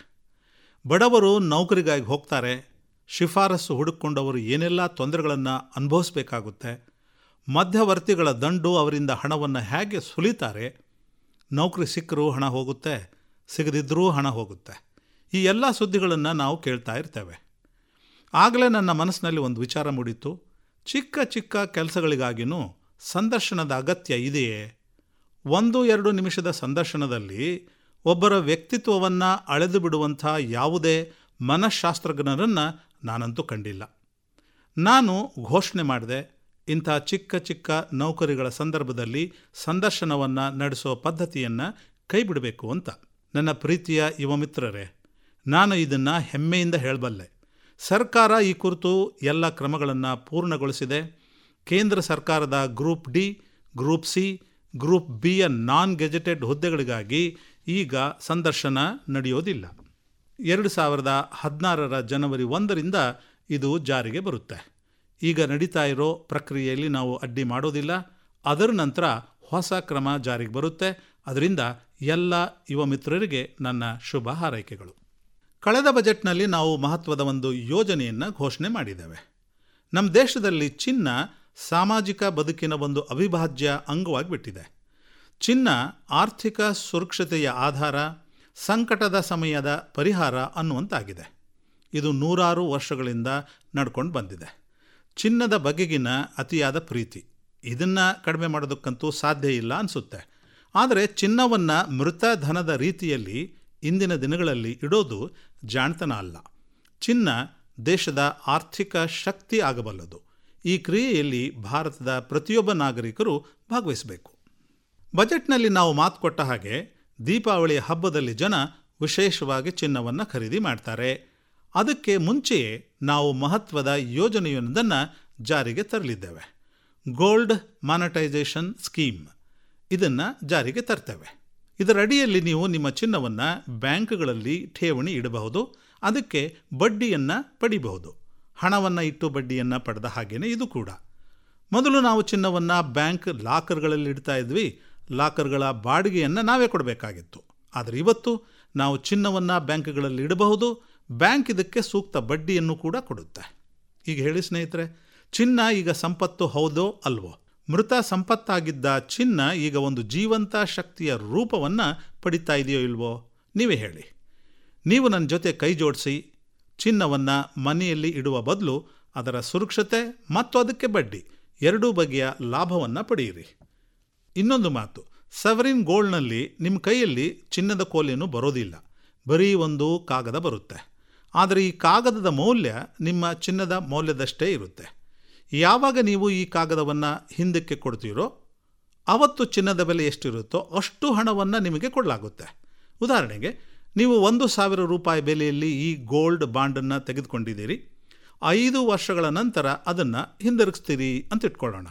ಬಡವರು ನೌಕರಿಗಾಗಿ ಹೋಗ್ತಾರೆ ಶಿಫಾರಸು ಹುಡುಕೊಂಡವರು ಏನೆಲ್ಲ ತೊಂದರೆಗಳನ್ನು ಅನುಭವಿಸಬೇಕಾಗುತ್ತೆ ಮಧ್ಯವರ್ತಿಗಳ ದಂಡು ಅವರಿಂದ ಹಣವನ್ನು ಹೇಗೆ ಸುಲಿತಾರೆ ನೌಕರಿ ಸಿಕ್ಕರೂ ಹಣ ಹೋಗುತ್ತೆ ಸಿಗದಿದ್ದರೂ ಹಣ ಹೋಗುತ್ತೆ ಈ ಎಲ್ಲ ಸುದ್ದಿಗಳನ್ನು ನಾವು ಕೇಳ್ತಾ ಇರ್ತೇವೆ ಆಗಲೇ ನನ್ನ ಮನಸ್ಸಿನಲ್ಲಿ ಒಂದು ವಿಚಾರ ಮೂಡಿತ್ತು ಚಿಕ್ಕ ಚಿಕ್ಕ ಕೆಲಸಗಳಿಗಾಗಿಯೂ ಸಂದರ್ಶನದ ಅಗತ್ಯ ಇದೆಯೇ ಒಂದು ಎರಡು ನಿಮಿಷದ ಸಂದರ್ಶನದಲ್ಲಿ ಒಬ್ಬರ ವ್ಯಕ್ತಿತ್ವವನ್ನು ಅಳೆದು ಬಿಡುವಂಥ ಯಾವುದೇ ಮನಃಶಾಸ್ತ್ರಜ್ಞರನ್ನು ನಾನಂತೂ ಕಂಡಿಲ್ಲ ನಾನು ಘೋಷಣೆ ಮಾಡಿದೆ ಇಂಥ ಚಿಕ್ಕ ಚಿಕ್ಕ ನೌಕರಿಗಳ ಸಂದರ್ಭದಲ್ಲಿ ಸಂದರ್ಶನವನ್ನು ನಡೆಸೋ ಪದ್ಧತಿಯನ್ನು ಕೈಬಿಡಬೇಕು ಅಂತ ನನ್ನ ಪ್ರೀತಿಯ ಯುವ ಮಿತ್ರರೇ ನಾನು ಇದನ್ನು ಹೆಮ್ಮೆಯಿಂದ ಹೇಳಬಲ್ಲೆ ಸರ್ಕಾರ ಈ ಕುರಿತು ಎಲ್ಲ ಕ್ರಮಗಳನ್ನು ಪೂರ್ಣಗೊಳಿಸಿದೆ ಕೇಂದ್ರ ಸರ್ಕಾರದ group D group C group ಬಿಯ ನಾನ್ ಗೆಜೆಟೆಡ್ ಹುದ್ದೆಗಳಿಗಾಗಿ ಈಗ ಸಂದರ್ಶನ ನಡೆಯೋದಿಲ್ಲ ಎರಡು ಸಾವಿರದ ಹದಿನಾರರ ಜನವರಿ ಒಂದರಿಂದ ಇದು ಜಾರಿಗೆ ಬರುತ್ತೆ ಈಗ ನಡೀತಾ ಇರೋ ಪ್ರಕ್ರಿಯೆಯಲ್ಲಿ ನಾವು ಅಡ್ಡಿ ಮಾಡೋದಿಲ್ಲ ಅದರ ನಂತರ ಹೊಸ ಕ್ರಮ ಜಾರಿಗೆ ಬರುತ್ತೆ ಅದರಿಂದ ಎಲ್ಲ ಯುವ ಮಿತ್ರರಿಗೆ ನನ್ನ ಶುಭ ಹಾರೈಕೆಗಳು ಕಳೆದ ಬಜೆಟ್ನಲ್ಲಿ ನಾವು ಮಹತ್ವದ ಒಂದು ಯೋಜನೆಯನ್ನು ಘೋಷಣೆ ಮಾಡಿದ್ದೇವೆ ನಮ್ಮ ದೇಶದಲ್ಲಿ ಚಿನ್ನ ಸಾಮಾಜಿಕ ಬದುಕಿನ ಒಂದು ಅವಿಭಾಜ್ಯ ಅಂಗವಾಗಿಬಿಟ್ಟಿದೆ ಚಿನ್ನ ಆರ್ಥಿಕ ಸುರಕ್ಷತೆಯ ಆಧಾರ ಸಂಕಟದ ಸಮಯದ ಪರಿಹಾರ ಅನ್ನುವಂತಾಗಿದೆ ಇದು ನೂರಾರು ವರ್ಷಗಳಿಂದ ನಡ್ಕೊಂಡು ಬಂದಿದೆ ಚಿನ್ನದ ಬಗೆಗಿನ ಅತಿಯಾದ ಪ್ರೀತಿ ಇದನ್ನು ಕಡಿಮೆ ಮಾಡೋದಕ್ಕಂತೂ ಸಾಧ್ಯ ಇಲ್ಲ ಅನಿಸುತ್ತೆ ಆದರೆ ಚಿನ್ನವನ್ನು ಮೃತ ಧನದ ರೀತಿಯಲ್ಲಿ ಇಂದಿನ ದಿನಗಳಲ್ಲಿ ಇಡೋದು ಜಾಣ್ತನ ಅಲ್ಲ ಚಿನ್ನ ದೇಶದ ಆರ್ಥಿಕ ಶಕ್ತಿ ಆಗಬಲ್ಲದು ಈ ಕ್ರಿಯೆಯಲ್ಲಿ ಭಾರತದ ಪ್ರತಿಯೊಬ್ಬ ನಾಗರಿಕರು ಭಾಗವಹಿಸಬೇಕು ಬಜೆಟ್ನಲ್ಲಿ ನಾವು ಮಾತು ಕೊಟ್ಟ ಹಾಗೆ ದೀಪಾವಳಿಯ ಹಬ್ಬದಲ್ಲಿ ಜನ ವಿಶೇಷವಾಗಿ ಚಿನ್ನವನ್ನು ಖರೀದಿ ಮಾಡ್ತಾರೆ ಅದಕ್ಕೆ ಮುಂಚೆಯೇ ನಾವು ಮಹತ್ವದ ಯೋಜನೆಯೊಂದನ್ನು ಜಾರಿಗೆ ತರಲಿದ್ದೇವೆ ಗೋಲ್ಡ್ ಮಾನಿಟೈಸೇಷನ್ ಸ್ಕೀಮ್ ಇದನ್ನು ಜಾರಿಗೆ ತರ್ತೇವೆ ಇದರ ಅಡಿಯಲ್ಲಿ ನೀವು ನಿಮ್ಮ ಚಿನ್ನವನ್ನು ಬ್ಯಾಂಕ್ಗಳಲ್ಲಿ ಠೇವಣಿ ಇಡಬಹುದು ಅದಕ್ಕೆ ಬಡ್ಡಿಯನ್ನು ಪಡಿಬಹುದು ಹಣವನ್ನು ಇಟ್ಟು ಬಡ್ಡಿಯನ್ನು ಪಡೆದ ಹಾಗೆಯೇ ಇದು ಕೂಡ ಮೊದಲು ನಾವು ಚಿನ್ನವನ್ನು ಬ್ಯಾಂಕ್ ಲಾಕರ್ಗಳಲ್ಲಿ ಇಡ್ತಾ ಇದ್ವಿ ಲಾಕರ್ಗಳ ಬಾಡಿಗೆಯನ್ನು ನಾವೇ ಕೊಡಬೇಕಾಗಿತ್ತು ಆದರೆ ಇವತ್ತು ನಾವು ಚಿನ್ನವನ್ನು ಬ್ಯಾಂಕ್ಗಳಲ್ಲಿ ಇಡಬಹುದು ಬ್ಯಾಂಕ್ ಇದಕ್ಕೆ ಸೂಕ್ತ ಬಡ್ಡಿಯನ್ನು ಕೂಡ ಕೊಡುತ್ತೆ ಈಗ ಹೇಳಿ ಸ್ನೇಹಿತರೆ ಚಿನ್ನ ಈಗ ಸಂಪತ್ತು ಹೌದೋ ಅಲ್ವೋ ಮೃತ ಸಂಪತ್ತಾಗಿದ್ದ ಚಿನ್ನ ಈಗ ಒಂದು ಜೀವಂತ ಶಕ್ತಿಯ ರೂಪವನ್ನು ಪಡಿತಾ ಇದೆಯೋ ಇಲ್ವೋ ನೀವೇ ಹೇಳಿ ನೀವು ನನ್ನ ಜೊತೆ ಕೈ ಜೋಡಿಸಿ ಚಿನ್ನವನ್ನು ಮನೆಯಲ್ಲಿ ಇಡುವ ಬದಲು ಅದರ ಸುರಕ್ಷತೆ ಮತ್ತು ಅದಕ್ಕೆ ಬಡ್ಡಿ ಎರಡೂ ಬಗೆಯ ಲಾಭವನ್ನು ಪಡೆಯಿರಿ ಇನ್ನೊಂದು ಮಾತು ಸವರಿನ್ ಗೋಲ್ಡ್ನಲ್ಲಿ ನಿಮ್ಮ ಕೈಯಲ್ಲಿ ಚಿನ್ನದ ಕೋಲೇನು ಬರೋದಿಲ್ಲ ಬರೀ ಒಂದು ಕಾಗದ ಬರುತ್ತೆ ಆದರೆ ಈ ಕಾಗದದ ಮೌಲ್ಯ ನಿಮ್ಮ ಚಿನ್ನದ ಮೌಲ್ಯದಷ್ಟೇ ಇರುತ್ತೆ ಯಾವಾಗ ನೀವು ಈ ಕಾಗದವನ್ನು ಹಿಂದಕ್ಕೆ ಕೊಡ್ತೀರೋ ಅವತ್ತು ಚಿನ್ನದ ಬೆಲೆ ಎಷ್ಟಿರುತ್ತೋ ಅಷ್ಟು ಹಣವನ್ನು ನಿಮಗೆ ಕೊಡಲಾಗುತ್ತೆ ಉದಾಹರಣೆಗೆ ನೀವು ಒಂದು ಸಾವಿರ ರೂಪಾಯಿ ಬೆಲೆಯಲ್ಲಿ ಈ ಗೋಲ್ಡ್ ಬಾಂಡನ್ನು ತೆಗೆದುಕೊಂಡಿದ್ದೀರಿ ಐದು ವರ್ಷಗಳ ನಂತರ ಅದನ್ನು ಹಿಂದಿರುಗಿಸ್ತೀರಿ ಅಂತ ಇಟ್ಕೊಳ್ಳೋಣ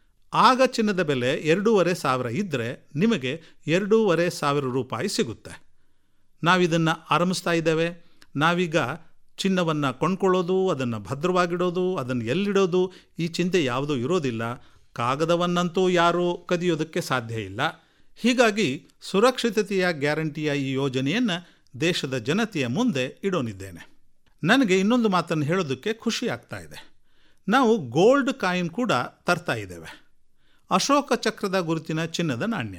ಆಗ ಚಿನ್ನದ ಬೆಲೆ ಎರಡೂವರೆ ಸಾವಿರ ಇದ್ದರೆ ನಿಮಗೆ ಎರಡೂವರೆ ಸಾವಿರ ರೂಪಾಯಿ ಸಿಗುತ್ತೆ ನಾವಿದನ್ನು ಆರಂಭಿಸ್ತಾ ಇದ್ದೇವೆ ನಾವೀಗ ಚಿನ್ನವನ್ನು ಕೊಂಡ್ಕೊಳ್ಳೋದು ಅದನ್ನು ಭದ್ರವಾಗಿಡೋದು ಅದನ್ನು ಎಲ್ಲಿಡೋದು ಈ ಚಿಂತೆ ಯಾವುದೂ ಇರೋದಿಲ್ಲ ಕಾಗದವನ್ನಂತೂ ಯಾರೂ ಕದಿಯೋದಕ್ಕೆ ಸಾಧ್ಯ ಇಲ್ಲ ಹೀಗಾಗಿ ಸುರಕ್ಷಿತತೆಯ ಗ್ಯಾರಂಟಿಯ ಈ ಯೋಜನೆಯನ್ನು ದೇಶದ ಜನತೆಯ ಮುಂದೆ ಇಡೋನಿದ್ದೇನೆ ನನಗೆ ಇನ್ನೊಂದು ಮಾತನ್ನು ಹೇಳೋದಕ್ಕೆ ಖುಷಿ ಆಗ್ತಾ ಇದೆ ನಾವು ಗೋಲ್ಡ್ ಕಾಯಿನ್ ಕೂಡ ತರ್ತಾ ಇದ್ದೇವೆ ಅಶೋಕ ಚಕ್ರದ ಗುರುತಿನ ಚಿನ್ನದ ನಾಣ್ಯ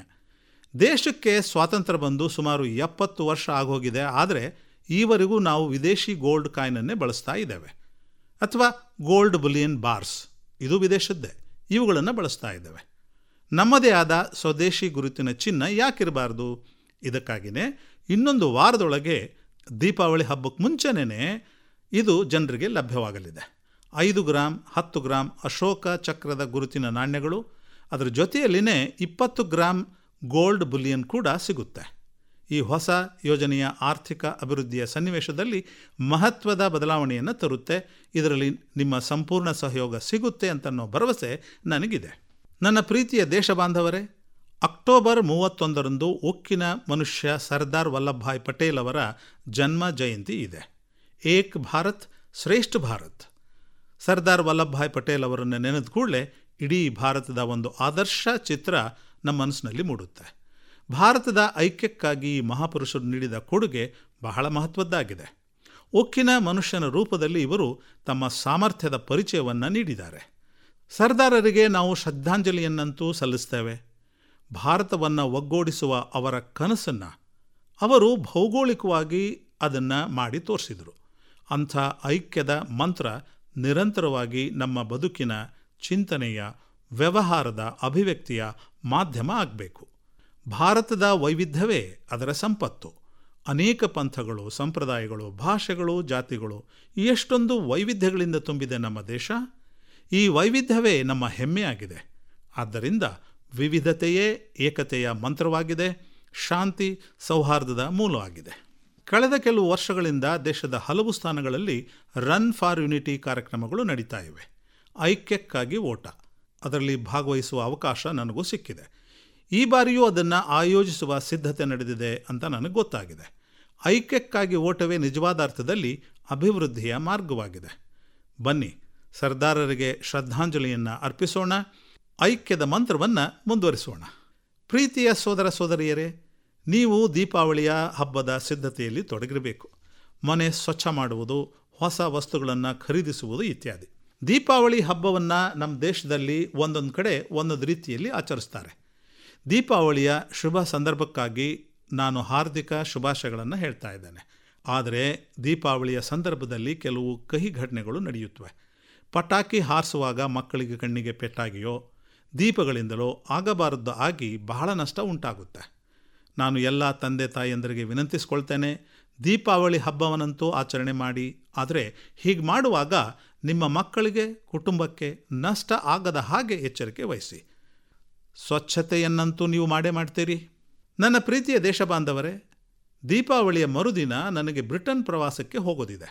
ದೇಶಕ್ಕೆ ಸ್ವಾತಂತ್ರ್ಯ ಬಂದು ಸುಮಾರು ಎಪ್ಪತ್ತು ವರ್ಷ ಆಗೋಗಿದೆ ಆದರೆ ಈವರೆಗೂ ನಾವು ವಿದೇಶಿ ಗೋಲ್ಡ್ ಕಾಯಿನನ್ನೇ ಬಳಸ್ತಾ ಇದ್ದೇವೆ ಅಥವಾ ಗೋಲ್ಡ್ ಬುಲಿಯನ್ ಬಾರ್ಸ್ ಇದು ವಿದೇಶದ್ದೇ ಇವುಗಳನ್ನು ಬಳಸ್ತಾ ಇದ್ದೇವೆ ನಮ್ಮದೇ ಆದ ಸ್ವದೇಶಿ ಗುರುತಿನ ಚಿನ್ನ ಯಾಕಿರಬಾರ್ದು ಇದಕ್ಕಾಗಿಯೇ ಇನ್ನೊಂದು ವಾರದೊಳಗೆ ದೀಪಾವಳಿ ಹಬ್ಬಕ್ಕೆ ಮುಂಚೆನೇ ಇದು ಜನರಿಗೆ ಲಭ್ಯವಾಗಲಿದೆ ಐದು ಗ್ರಾಮ್ ಹತ್ತು ಗ್ರಾಮ್ ಅಶೋಕ ಚಕ್ರದ ಗುರುತಿನ ನಾಣ್ಯಗಳು ಅದರ ಜೊತೆಯಲ್ಲಿನೇ ಇಪ್ಪತ್ತು ಗ್ರಾಮ್ ಗೋಲ್ಡ್ ಬುಲಿಯನ್ ಕೂಡ ಸಿಗುತ್ತೆ ಈ ಹೊಸ ಯೋಜನೆಯ ಆರ್ಥಿಕ ಅಭಿವೃದ್ಧಿಯ ಸನ್ನಿವೇಶದಲ್ಲಿ ಮಹತ್ವದ ಬದಲಾವಣೆಯನ್ನು ತರುತ್ತೆ ಇದರಲ್ಲಿ ನಿಮ್ಮ ಸಂಪೂರ್ಣ ಸಹಯೋಗ ಸಿಗುತ್ತೆ ಅಂತನ್ನೋ ಭರವಸೆ ನನಗಿದೆ ನನ್ನ ಪ್ರೀತಿಯ ದೇಶ ಬಾಂಧವರೇ ಅಕ್ಟೋಬರ್ ಮೂವತ್ತೊಂದರಂದು ಉಕ್ಕಿನ ಮನುಷ್ಯ ಸರ್ದಾರ್ ವಲ್ಲಭಭಾಯ್ ಪಟೇಲ್ ಅವರ ಜನ್ಮ ಜಯಂತಿ ಇದೆ ಏಕ್ ಭಾರತ್ ಶ್ರೇಷ್ಠ ಭಾರತ್ ಸರ್ದಾರ್ ವಲ್ಲಭಭಾಯ್ ಪಟೇಲ್ ಅವರನ್ನು ನೆನೆದ ಕೂಡಲೇ ಇಡೀ ಭಾರತದ ಒಂದು ಆದರ್ಶ ಚಿತ್ರ ನಮ್ಮ ಮನಸ್ಸಿನಲ್ಲಿ ಮೂಡುತ್ತೆ ಭಾರತದ ಐಕ್ಯಕ್ಕಾಗಿ ಈ ಮಹಾಪುರುಷರು ನೀಡಿದ ಕೊಡುಗೆ ಬಹಳ ಮಹತ್ವದ್ದಾಗಿದೆ ಉಕ್ಕಿನ ಮನುಷ್ಯನ ರೂಪದಲ್ಲಿ ಇವರು ತಮ್ಮ ಸಾಮರ್ಥ್ಯದ ಪರಿಚಯವನ್ನು ನೀಡಿದ್ದಾರೆ ಸರ್ದಾರರಿಗೆ ನಾವು ಶ್ರದ್ಧಾಂಜಲಿಯನ್ನಂತೂ ಸಲ್ಲಿಸ್ತೇವೆ ಭಾರತವನ್ನು ಒಗ್ಗೂಡಿಸುವ ಅವರ ಕನಸನ್ನು ಅವರು ಭೌಗೋಳಿಕವಾಗಿ ಅದನ್ನು ಮಾಡಿ ತೋರಿಸಿದರು ಅಂಥ ಐಕ್ಯದ ಮಂತ್ರ ನಿರಂತರವಾಗಿ ನಮ್ಮ ಬದುಕಿನ ಚಿಂತನೆಯ ವ್ಯವಹಾರದ ಅಭಿವ್ಯಕ್ತಿಯ ಮಾಧ್ಯಮ ಆಗಬೇಕು ಭಾರತದ ವೈವಿಧ್ಯವೇ ಅದರ ಸಂಪತ್ತು ಅನೇಕ ಪಂಥಗಳು ಸಂಪ್ರದಾಯಗಳು ಭಾಷೆಗಳು ಜಾತಿಗಳು ಎಷ್ಟೊಂದು ವೈವಿಧ್ಯಗಳಿಂದ ತುಂಬಿದೆ ನಮ್ಮ ದೇಶ ಈ ವೈವಿಧ್ಯವೇ ನಮ್ಮ ಹೆಮ್ಮೆಯಾಗಿದೆ ಆದ್ದರಿಂದ ವಿವಿಧತೆಯೇ ಏಕತೆಯ ಮಂತ್ರವಾಗಿದೆ ಶಾಂತಿ ಸೌಹಾರ್ದದ ಮೂಲವಾಗಿದೆ ಕಳೆದ ಕೆಲವು ವರ್ಷಗಳಿಂದ ದೇಶದ ಹಲವು ಸ್ಥಾನಗಳಲ್ಲಿ ರನ್ ಫಾರ್ ಯುನಿಟಿ ಕಾರ್ಯಕ್ರಮಗಳು ನಡೀತಾ ಇವೆ ಐಕ್ಯಕ್ಕಾಗಿ ಓಟ ಅದರಲ್ಲಿ ಭಾಗವಹಿಸುವ ಅವಕಾಶ ನನಗೂ ಸಿಕ್ಕಿದೆ ಈ ಬಾರಿಯೂ ಅದನ್ನು ಆಯೋಜಿಸುವ ಸಿದ್ಧತೆ ನಡೆದಿದೆ ಅಂತ ನನಗೆ ಗೊತ್ತಾಗಿದೆ ಐಕ್ಯಕ್ಕಾಗಿ ಓಟವೇ ನಿಜವಾದ ಅರ್ಥದಲ್ಲಿ ಅಭಿವೃದ್ಧಿಯ ಮಾರ್ಗವಾಗಿದೆ ಬನ್ನಿ ಸರ್ದಾರರಿಗೆ ಶ್ರದ್ಧಾಂಜಲಿಯನ್ನು ಅರ್ಪಿಸೋಣ ಐಕ್ಯದ ಮಂತ್ರವನ್ನು ಮುಂದುವರಿಸೋಣ ಪ್ರೀತಿಯ ಸೋದರ ಸೋದರಿಯರೇ ನೀವು ದೀಪಾವಳಿಯ ಹಬ್ಬದ ಸಿದ್ಧತೆಯಲ್ಲಿ ತೊಡಗಿರಬೇಕು ಮನೆ ಸ್ವಚ್ಛ ಮಾಡುವುದು ಹೊಸ ವಸ್ತುಗಳನ್ನು ಖರೀದಿಸುವುದು ಇತ್ಯಾದಿ ದೀಪಾವಳಿ ಹಬ್ಬವನ್ನು ನಮ್ಮ ದೇಶದಲ್ಲಿ ಒಂದೊಂದು ಕಡೆ ಒಂದೊಂದು ರೀತಿಯಲ್ಲಿ ಆಚರಿಸ್ತಾರೆ ದೀಪಾವಳಿಯ ಶುಭ ಸಂದರ್ಭಕ್ಕಾಗಿ ನಾನು ಹಾರ್ದಿಕ ಶುಭಾಶಯಗಳನ್ನು ಹೇಳ್ತಾ ಇದ್ದೇನೆ ಆದರೆ ದೀಪಾವಳಿಯ ಸಂದರ್ಭದಲ್ಲಿ ಕೆಲವು ಕಹಿ ಘಟನೆಗಳು ನಡೆಯುತ್ತವೆ ಪಟಾಕಿ ಹಾರಿಸುವಾಗ ಮಕ್ಕಳಿಗೆ ಕಣ್ಣಿಗೆ ಪೆಟ್ಟಾಗಿಯೋ ದೀಪಗಳಿಂದಲೋ ಆಗಬಾರದ್ದು ಆಗಿ ಬಹಳ ನಷ್ಟ ಉಂಟಾಗುತ್ತೆ ನಾನು ಎಲ್ಲ ತಂದೆ ತಾಯಿಯಂದರಿಗೆ ವಿನಂತಿಸ್ಕೊಳ್ತೇನೆ ದೀಪಾವಳಿ ಹಬ್ಬವನ್ನಂತೂ ಆಚರಣೆ ಮಾಡಿ ಆದರೆ ಹೀಗೆ ಮಾಡುವಾಗ ನಿಮ್ಮ ಮಕ್ಕಳಿಗೆ ಕುಟುಂಬಕ್ಕೆ ನಷ್ಟ ಆಗದ ಹಾಗೆ ಎಚ್ಚರಿಕೆ ವಹಿಸಿ ಸ್ವಚ್ಛತೆಯನ್ನಂತೂ ನೀವು ಮಾಡೇ ಮಾಡ್ತೀರಿ ನನ್ನ ಪ್ರೀತಿಯ ದೇಶ ಬಾಂಧವರೇ ದೀಪಾವಳಿಯ ಮರುದಿನ ನನಗೆ ಬ್ರಿಟನ್ ಪ್ರವಾಸಕ್ಕೆ ಹೋಗೋದಿದೆ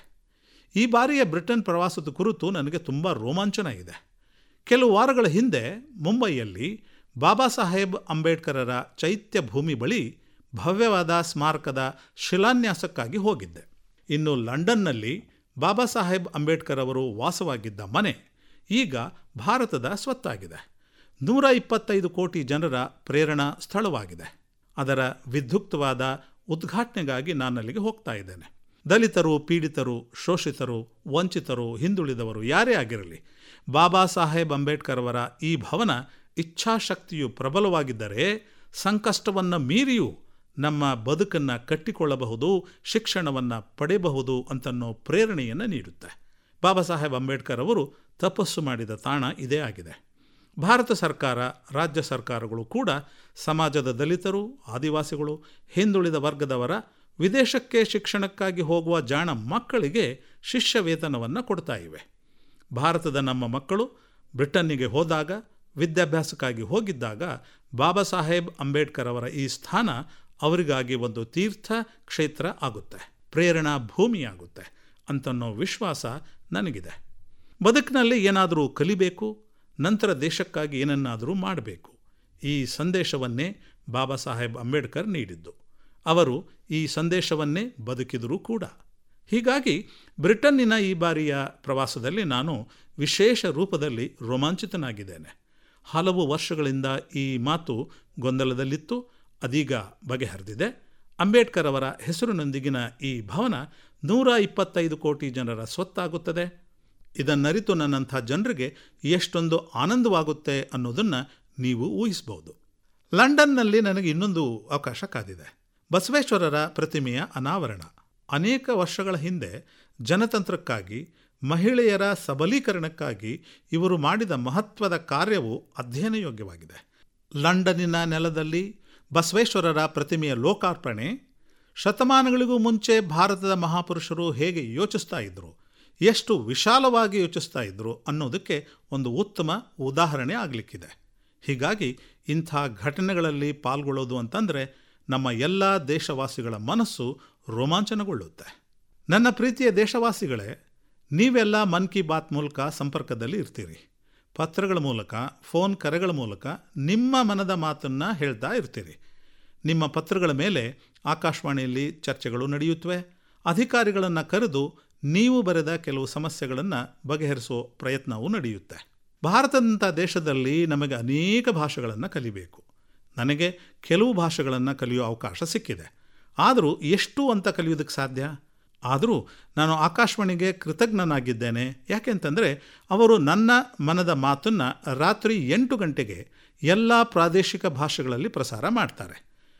ಈ ಬಾರಿಯ ಬ್ರಿಟನ್ ಪ್ರವಾಸದ ಕುರಿತು ನನಗೆ ತುಂಬ ರೋಮಾಂಚನ ಇದೆ ಕೆಲವು ವಾರಗಳ ಹಿಂದೆ ಮುಂಬೈಯಲ್ಲಿ ಬಾಬಾ ಸಾಹೇಬ್ ಅಂಬೇಡ್ಕರರ ಚೈತ್ಯ ಭೂಮಿ ಬಳಿ ಭವ್ಯವಾದ ಸ್ಮಾರಕದ ಶಿಲಾನ್ಯಾಸಕ್ಕಾಗಿ ಹೋಗಿದ್ದೆ ಇನ್ನು ಲಂಡನ್ನಲ್ಲಿ ಬಾಬಾ ಸಾಹೇಬ್ ಅಂಬೇಡ್ಕರ್ ಅವರು ವಾಸವಾಗಿದ್ದ ಮನೆ ಈಗ ಭಾರತದ ಸ್ವತ್ತಾಗಿದೆ ನೂರ ಇಪ್ಪತ್ತೈದು ಕೋಟಿ ಜನರ ಪ್ರೇರಣಾ ಸ್ಥಳವಾಗಿದೆ ಅದರ ವಿದ್ಯುಕ್ತವಾದ ಉದ್ಘಾಟನೆಗಾಗಿ ನಾನಲ್ಲಿಗೆ ಹೋಗ್ತಾ ಇದ್ದೇನೆ ದಲಿತರು ಪೀಡಿತರು ಶೋಷಿತರು ವಂಚಿತರು ಹಿಂದುಳಿದವರು ಯಾರೇ ಆಗಿರಲಿ ಬಾಬಾ ಸಾಹೇಬ್ ಅಂಬೇಡ್ಕರ್ ಅವರ ಈ ಭವನ ಇಚ್ಛಾಶಕ್ತಿಯು ಪ್ರಬಲವಾಗಿದ್ದರೆ ಸಂಕಷ್ಟವನ್ನು ಮೀರಿಯೂ ನಮ್ಮ ಬದುಕನ್ನು ಕಟ್ಟಿಕೊಳ್ಳಬಹುದು ಶಿಕ್ಷಣವನ್ನು ಪಡೆಯಬಹುದು ಅಂತನ್ನೋ ಪ್ರೇರಣೆಯನ್ನು ನೀಡುತ್ತೆ ಬಾಬಾ ಸಾಹೇಬ್ ಅಂಬೇಡ್ಕರ್ ಅವರು ತಪಸ್ಸು ಮಾಡಿದ ತಾಣ ಇದೇ ಆಗಿದೆ ಭಾರತ ಸರ್ಕಾರ ರಾಜ್ಯ ಸರ್ಕಾರಗಳು ಕೂಡ ಸಮಾಜದ ದಲಿತರು ಆದಿವಾಸಿಗಳು ಹಿಂದುಳಿದ ವರ್ಗದವರ ವಿದೇಶಕ್ಕೆ ಶಿಕ್ಷಣಕ್ಕಾಗಿ ಹೋಗುವ ಜಾಣ ಮಕ್ಕಳಿಗೆ ಶಿಷ್ಯ ವೇತನವನ್ನು ಕೊಡ್ತಾ ಇವೆ ಭಾರತದ ನಮ್ಮ ಮಕ್ಕಳು ಬ್ರಿಟನ್ನಿಗೆ ಹೋದಾಗ ವಿದ್ಯಾಭ್ಯಾಸಕ್ಕಾಗಿ ಹೋಗಿದ್ದಾಗ ಬಾಬಾ ಸಾಹೇಬ್ ಅಂಬೇಡ್ಕರ್ ಅವರ ಈ ಸ್ಥಾನ ಅವರಿಗಾಗಿ ಒಂದು ತೀರ್ಥ ಕ್ಷೇತ್ರ ಆಗುತ್ತೆ ಪ್ರೇರಣಾ ಭೂಮಿಯಾಗುತ್ತೆ ಅಂತನ್ನೋ ವಿಶ್ವಾಸ ನನಗಿದೆ ಬದುಕಿನಲ್ಲಿ ಏನಾದರೂ ಕಲಿಬೇಕು ನಂತರ ದೇಶಕ್ಕಾಗಿ ಏನನ್ನಾದರೂ ಮಾಡಬೇಕು ಈ ಸಂದೇಶವನ್ನೇ ಬಾಬಾ ಸಾಹೇಬ್ ಅಂಬೇಡ್ಕರ್ ನೀಡಿದ್ದು ಅವರು ಈ ಸಂದೇಶವನ್ನೇ ಬದುಕಿದರೂ ಕೂಡ ಹೀಗಾಗಿ ಬ್ರಿಟನ್ನಿನ ಈ ಬಾರಿಯ ಪ್ರವಾಸದಲ್ಲಿ ನಾನು ವಿಶೇಷ ರೂಪದಲ್ಲಿ ರೋಮಾಂಚಿತನಾಗಿದ್ದೇನೆ ಹಲವು ವರ್ಷಗಳಿಂದ ಈ ಮಾತು ಗೊಂದಲದಲ್ಲಿತ್ತು ಅದೀಗ ಬಗೆಹರಿದಿದೆ ಅಂಬೇಡ್ಕರ್ ಅವರ ಹೆಸರಿನೊಂದಿಗಿನ ಈ ಭವನ ನೂರ ಇಪ್ಪತ್ತೈದು ಕೋಟಿ ಜನರ ಸ್ವತ್ತಾಗುತ್ತದೆ ಇದನ್ನರಿತು ನನ್ನಂಥ ಜನರಿಗೆ ಎಷ್ಟೊಂದು ಆನಂದವಾಗುತ್ತೆ ಅನ್ನೋದನ್ನು ನೀವು ಊಹಿಸ್ಬೋದು ಲಂಡನ್ನಲ್ಲಿ ನನಗೆ ಇನ್ನೊಂದು ಅವಕಾಶ ಕಾದಿದೆ ಬಸವೇಶ್ವರರ ಪ್ರತಿಮೆಯ ಅನಾವರಣ ಅನೇಕ ವರ್ಷಗಳ ಹಿಂದೆ ಜನತಂತ್ರಕ್ಕಾಗಿ ಮಹಿಳೆಯರ ಸಬಲೀಕರಣಕ್ಕಾಗಿ ಇವರು ಮಾಡಿದ ಮಹತ್ವದ ಕಾರ್ಯವು ಅಧ್ಯಯನಯೋಗ್ಯವಾಗಿದೆ ಲಂಡನ್ನಿನ ನೆಲದಲ್ಲಿ ಬಸವೇಶ್ವರರ ಪ್ರತಿಮೆಯ ಲೋಕಾರ್ಪಣೆ ಶತಮಾನಗಳಿಗೂ ಮುಂಚೆ ಭಾರತದ ಮಹಾಪುರುಷರು ಹೇಗೆ ಯೋಚಿಸ್ತಾ ಇದ್ದರು ಎಷ್ಟು ವಿಶಾಲವಾಗಿ ಯೋಚಿಸ್ತಾ ಇದ್ದರು ಅನ್ನೋದಕ್ಕೆ ಒಂದು ಉತ್ತಮ ಉದಾಹರಣೆ ಆಗಲಿಕ್ಕಿದೆ ಹೀಗಾಗಿ ಇಂಥ ಘಟನೆಗಳಲ್ಲಿ ಪಾಲ್ಗೊಳ್ಳೋದು ಅಂತಂದರೆ ನಮ್ಮ ಎಲ್ಲ ದೇಶವಾಸಿಗಳ ಮನಸ್ಸು ರೋಮಾಂಚನಗೊಳ್ಳುತ್ತೆ ನನ್ನ ಪ್ರೀತಿಯ ದೇಶವಾಸಿಗಳೇ ನೀವೆಲ್ಲ ಮನ್ ಕಿ ಬಾತ್ ಮೂಲಕ ಸಂಪರ್ಕದಲ್ಲಿ ಇರ್ತೀರಿ ಪತ್ರಗಳ ಮೂಲಕ ಫೋನ್ ಕರೆಗಳ ಮೂಲಕ ನಿಮ್ಮ ಮನದ ಮಾತನ್ನು ಹೇಳ್ತಾ ಇರ್ತೀರಿ ನಿಮ್ಮ ಪತ್ರಗಳ ಮೇಲೆ ಆಕಾಶವಾಣಿಯಲ್ಲಿ ಚರ್ಚೆಗಳು ನಡೆಯುತ್ತವೆ ಅಧಿಕಾರಿಗಳನ್ನು ಕರೆದು ನೀವು ಬರೆದ ಕೆಲವು ಸಮಸ್ಯೆಗಳನ್ನು ಬಗೆಹರಿಸೋ ಪ್ರಯತ್ನವೂ ನಡೆಯುತ್ತೆ ಭಾರತದಂಥ ದೇಶದಲ್ಲಿ ನಮಗೆ ಅನೇಕ ಭಾಷೆಗಳನ್ನು ಕಲಿಬೇಕು ನನಗೆ ಕೆಲವು ಭಾಷೆಗಳನ್ನು ಕಲಿಯೋ ಅವಕಾಶ ಸಿಕ್ಕಿದೆ ಆದರೂ ಎಷ್ಟು ಅಂತ ಕಲಿಯೋದಕ್ಕೆ ಸಾಧ್ಯ ಆದರೂ ನಾನು ಆಕಾಶವಾಣಿಗೆ ಕೃತಜ್ಞನಾಗಿದ್ದೇನೆ ಯಾಕೆಂತಂದರೆ ಅವರು ನನ್ನ ಮನದ ಮಾತನ್ನು ರಾತ್ರಿ ಎಂಟು ಗಂಟೆಗೆ ಎಲ್ಲ ಪ್ರಾದೇಶಿಕ ಭಾಷೆಗಳಲ್ಲಿ ಪ್ರಸಾರ ಮಾಡ್ತಾರೆ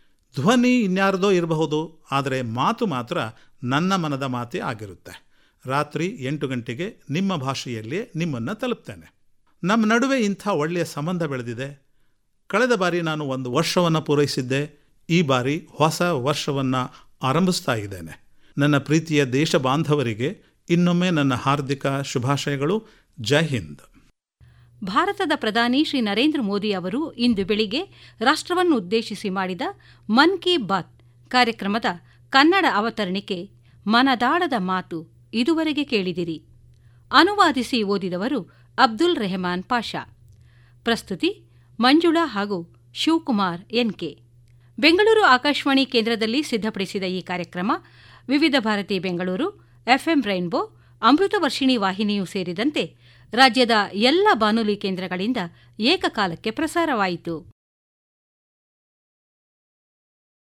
ಧ್ವನಿ ಇನ್ಯಾರದೋ ಇರಬಹುದು ಆದರೆ ಮಾತು ಮಾತ್ರ ನನ್ನ ಮನದ ಮಾತೇ ಆಗಿರುತ್ತೆ ರಾತ್ರಿ ಎಂಟು ಗಂಟೆಗೆ ನಿಮ್ಮ ಭಾಷೆಯಲ್ಲಿಯೇ ನಿಮ್ಮನ್ನು ತಲುಪ್ತೇನೆ ನಮ್ಮ ನಡುವೆ ಇಂಥ ಒಳ್ಳೆಯ ಸಂಬಂಧ ಬೆಳೆದಿದೆ ಕಳೆದ ಬಾರಿ ನಾನು ಒಂದು ವರ್ಷವನ್ನು ಪೂರೈಸಿದ್ದೆ ಈ ಬಾರಿ ಹೊಸ ವರ್ಷವನ್ನು ಆರಂಭಿಸ್ತಾ ಇದ್ದೇನೆ ನನ್ನ ಪ್ರೀತಿಯ ದೇಶ ಬಾಂಧವರಿಗೆ ಇನ್ನೊಮ್ಮೆ ನನ್ನ ಹಾರ್ದಿಕ ಶುಭಾಶಯಗಳು ಜೈ ಹಿಂದ್ ಭಾರತದ ಪ್ರಧಾನಿ ಶ್ರೀ ನರೇಂದ್ರ ಮೋದಿ ಅವರು ಇಂದು ಬೆಳಿಗ್ಗೆ ರಾಷ್ಟ್ರವನ್ನು ಉದ್ದೇಶಿಸಿ ಮಾಡಿದ ಮನ್ ಕಿ ಬಾತ್ ಕಾರ್ಯಕ್ರಮದ ಕನ್ನಡ ಅವತರಣಿಕೆ ಮನದಾಳದ ಮಾತು ಇದುವರೆಗೆ ಕೇಳಿದಿರಿ ಅನುವಾದಿಸಿ ಓದಿದವರು ಅಬ್ದುಲ್ ರೆಹಮಾನ್ ಪಾಷಾ ಪ್ರಸ್ತುತಿ ಮಂಜುಳಾ ಹಾಗೂ ಶಿವಕುಮಾರ್ ಎನ್ಕೆ ಬೆಂಗಳೂರು ಆಕಾಶವಾಣಿ ಕೇಂದ್ರದಲ್ಲಿ ಸಿದ್ಧಪಡಿಸಿದ ಈ ಕಾರ್ಯಕ್ರಮ ವಿವಿಧ ಭಾರತಿ ಬೆಂಗಳೂರು ಎಫ್ಎಂ ರೈನ್ಬೋ ಅಮೃತವರ್ಷಿಣಿ ವಾಹಿನಿಯೂ ಸೇರಿದಂತೆ ರಾಜ್ಯದ ಎಲ್ಲ ಬಾನುಲಿ ಕೇಂದ್ರಗಳಿಂದ ಏಕಕಾಲಕ್ಕೆ ಪ್ರಸಾರವಾಯಿತು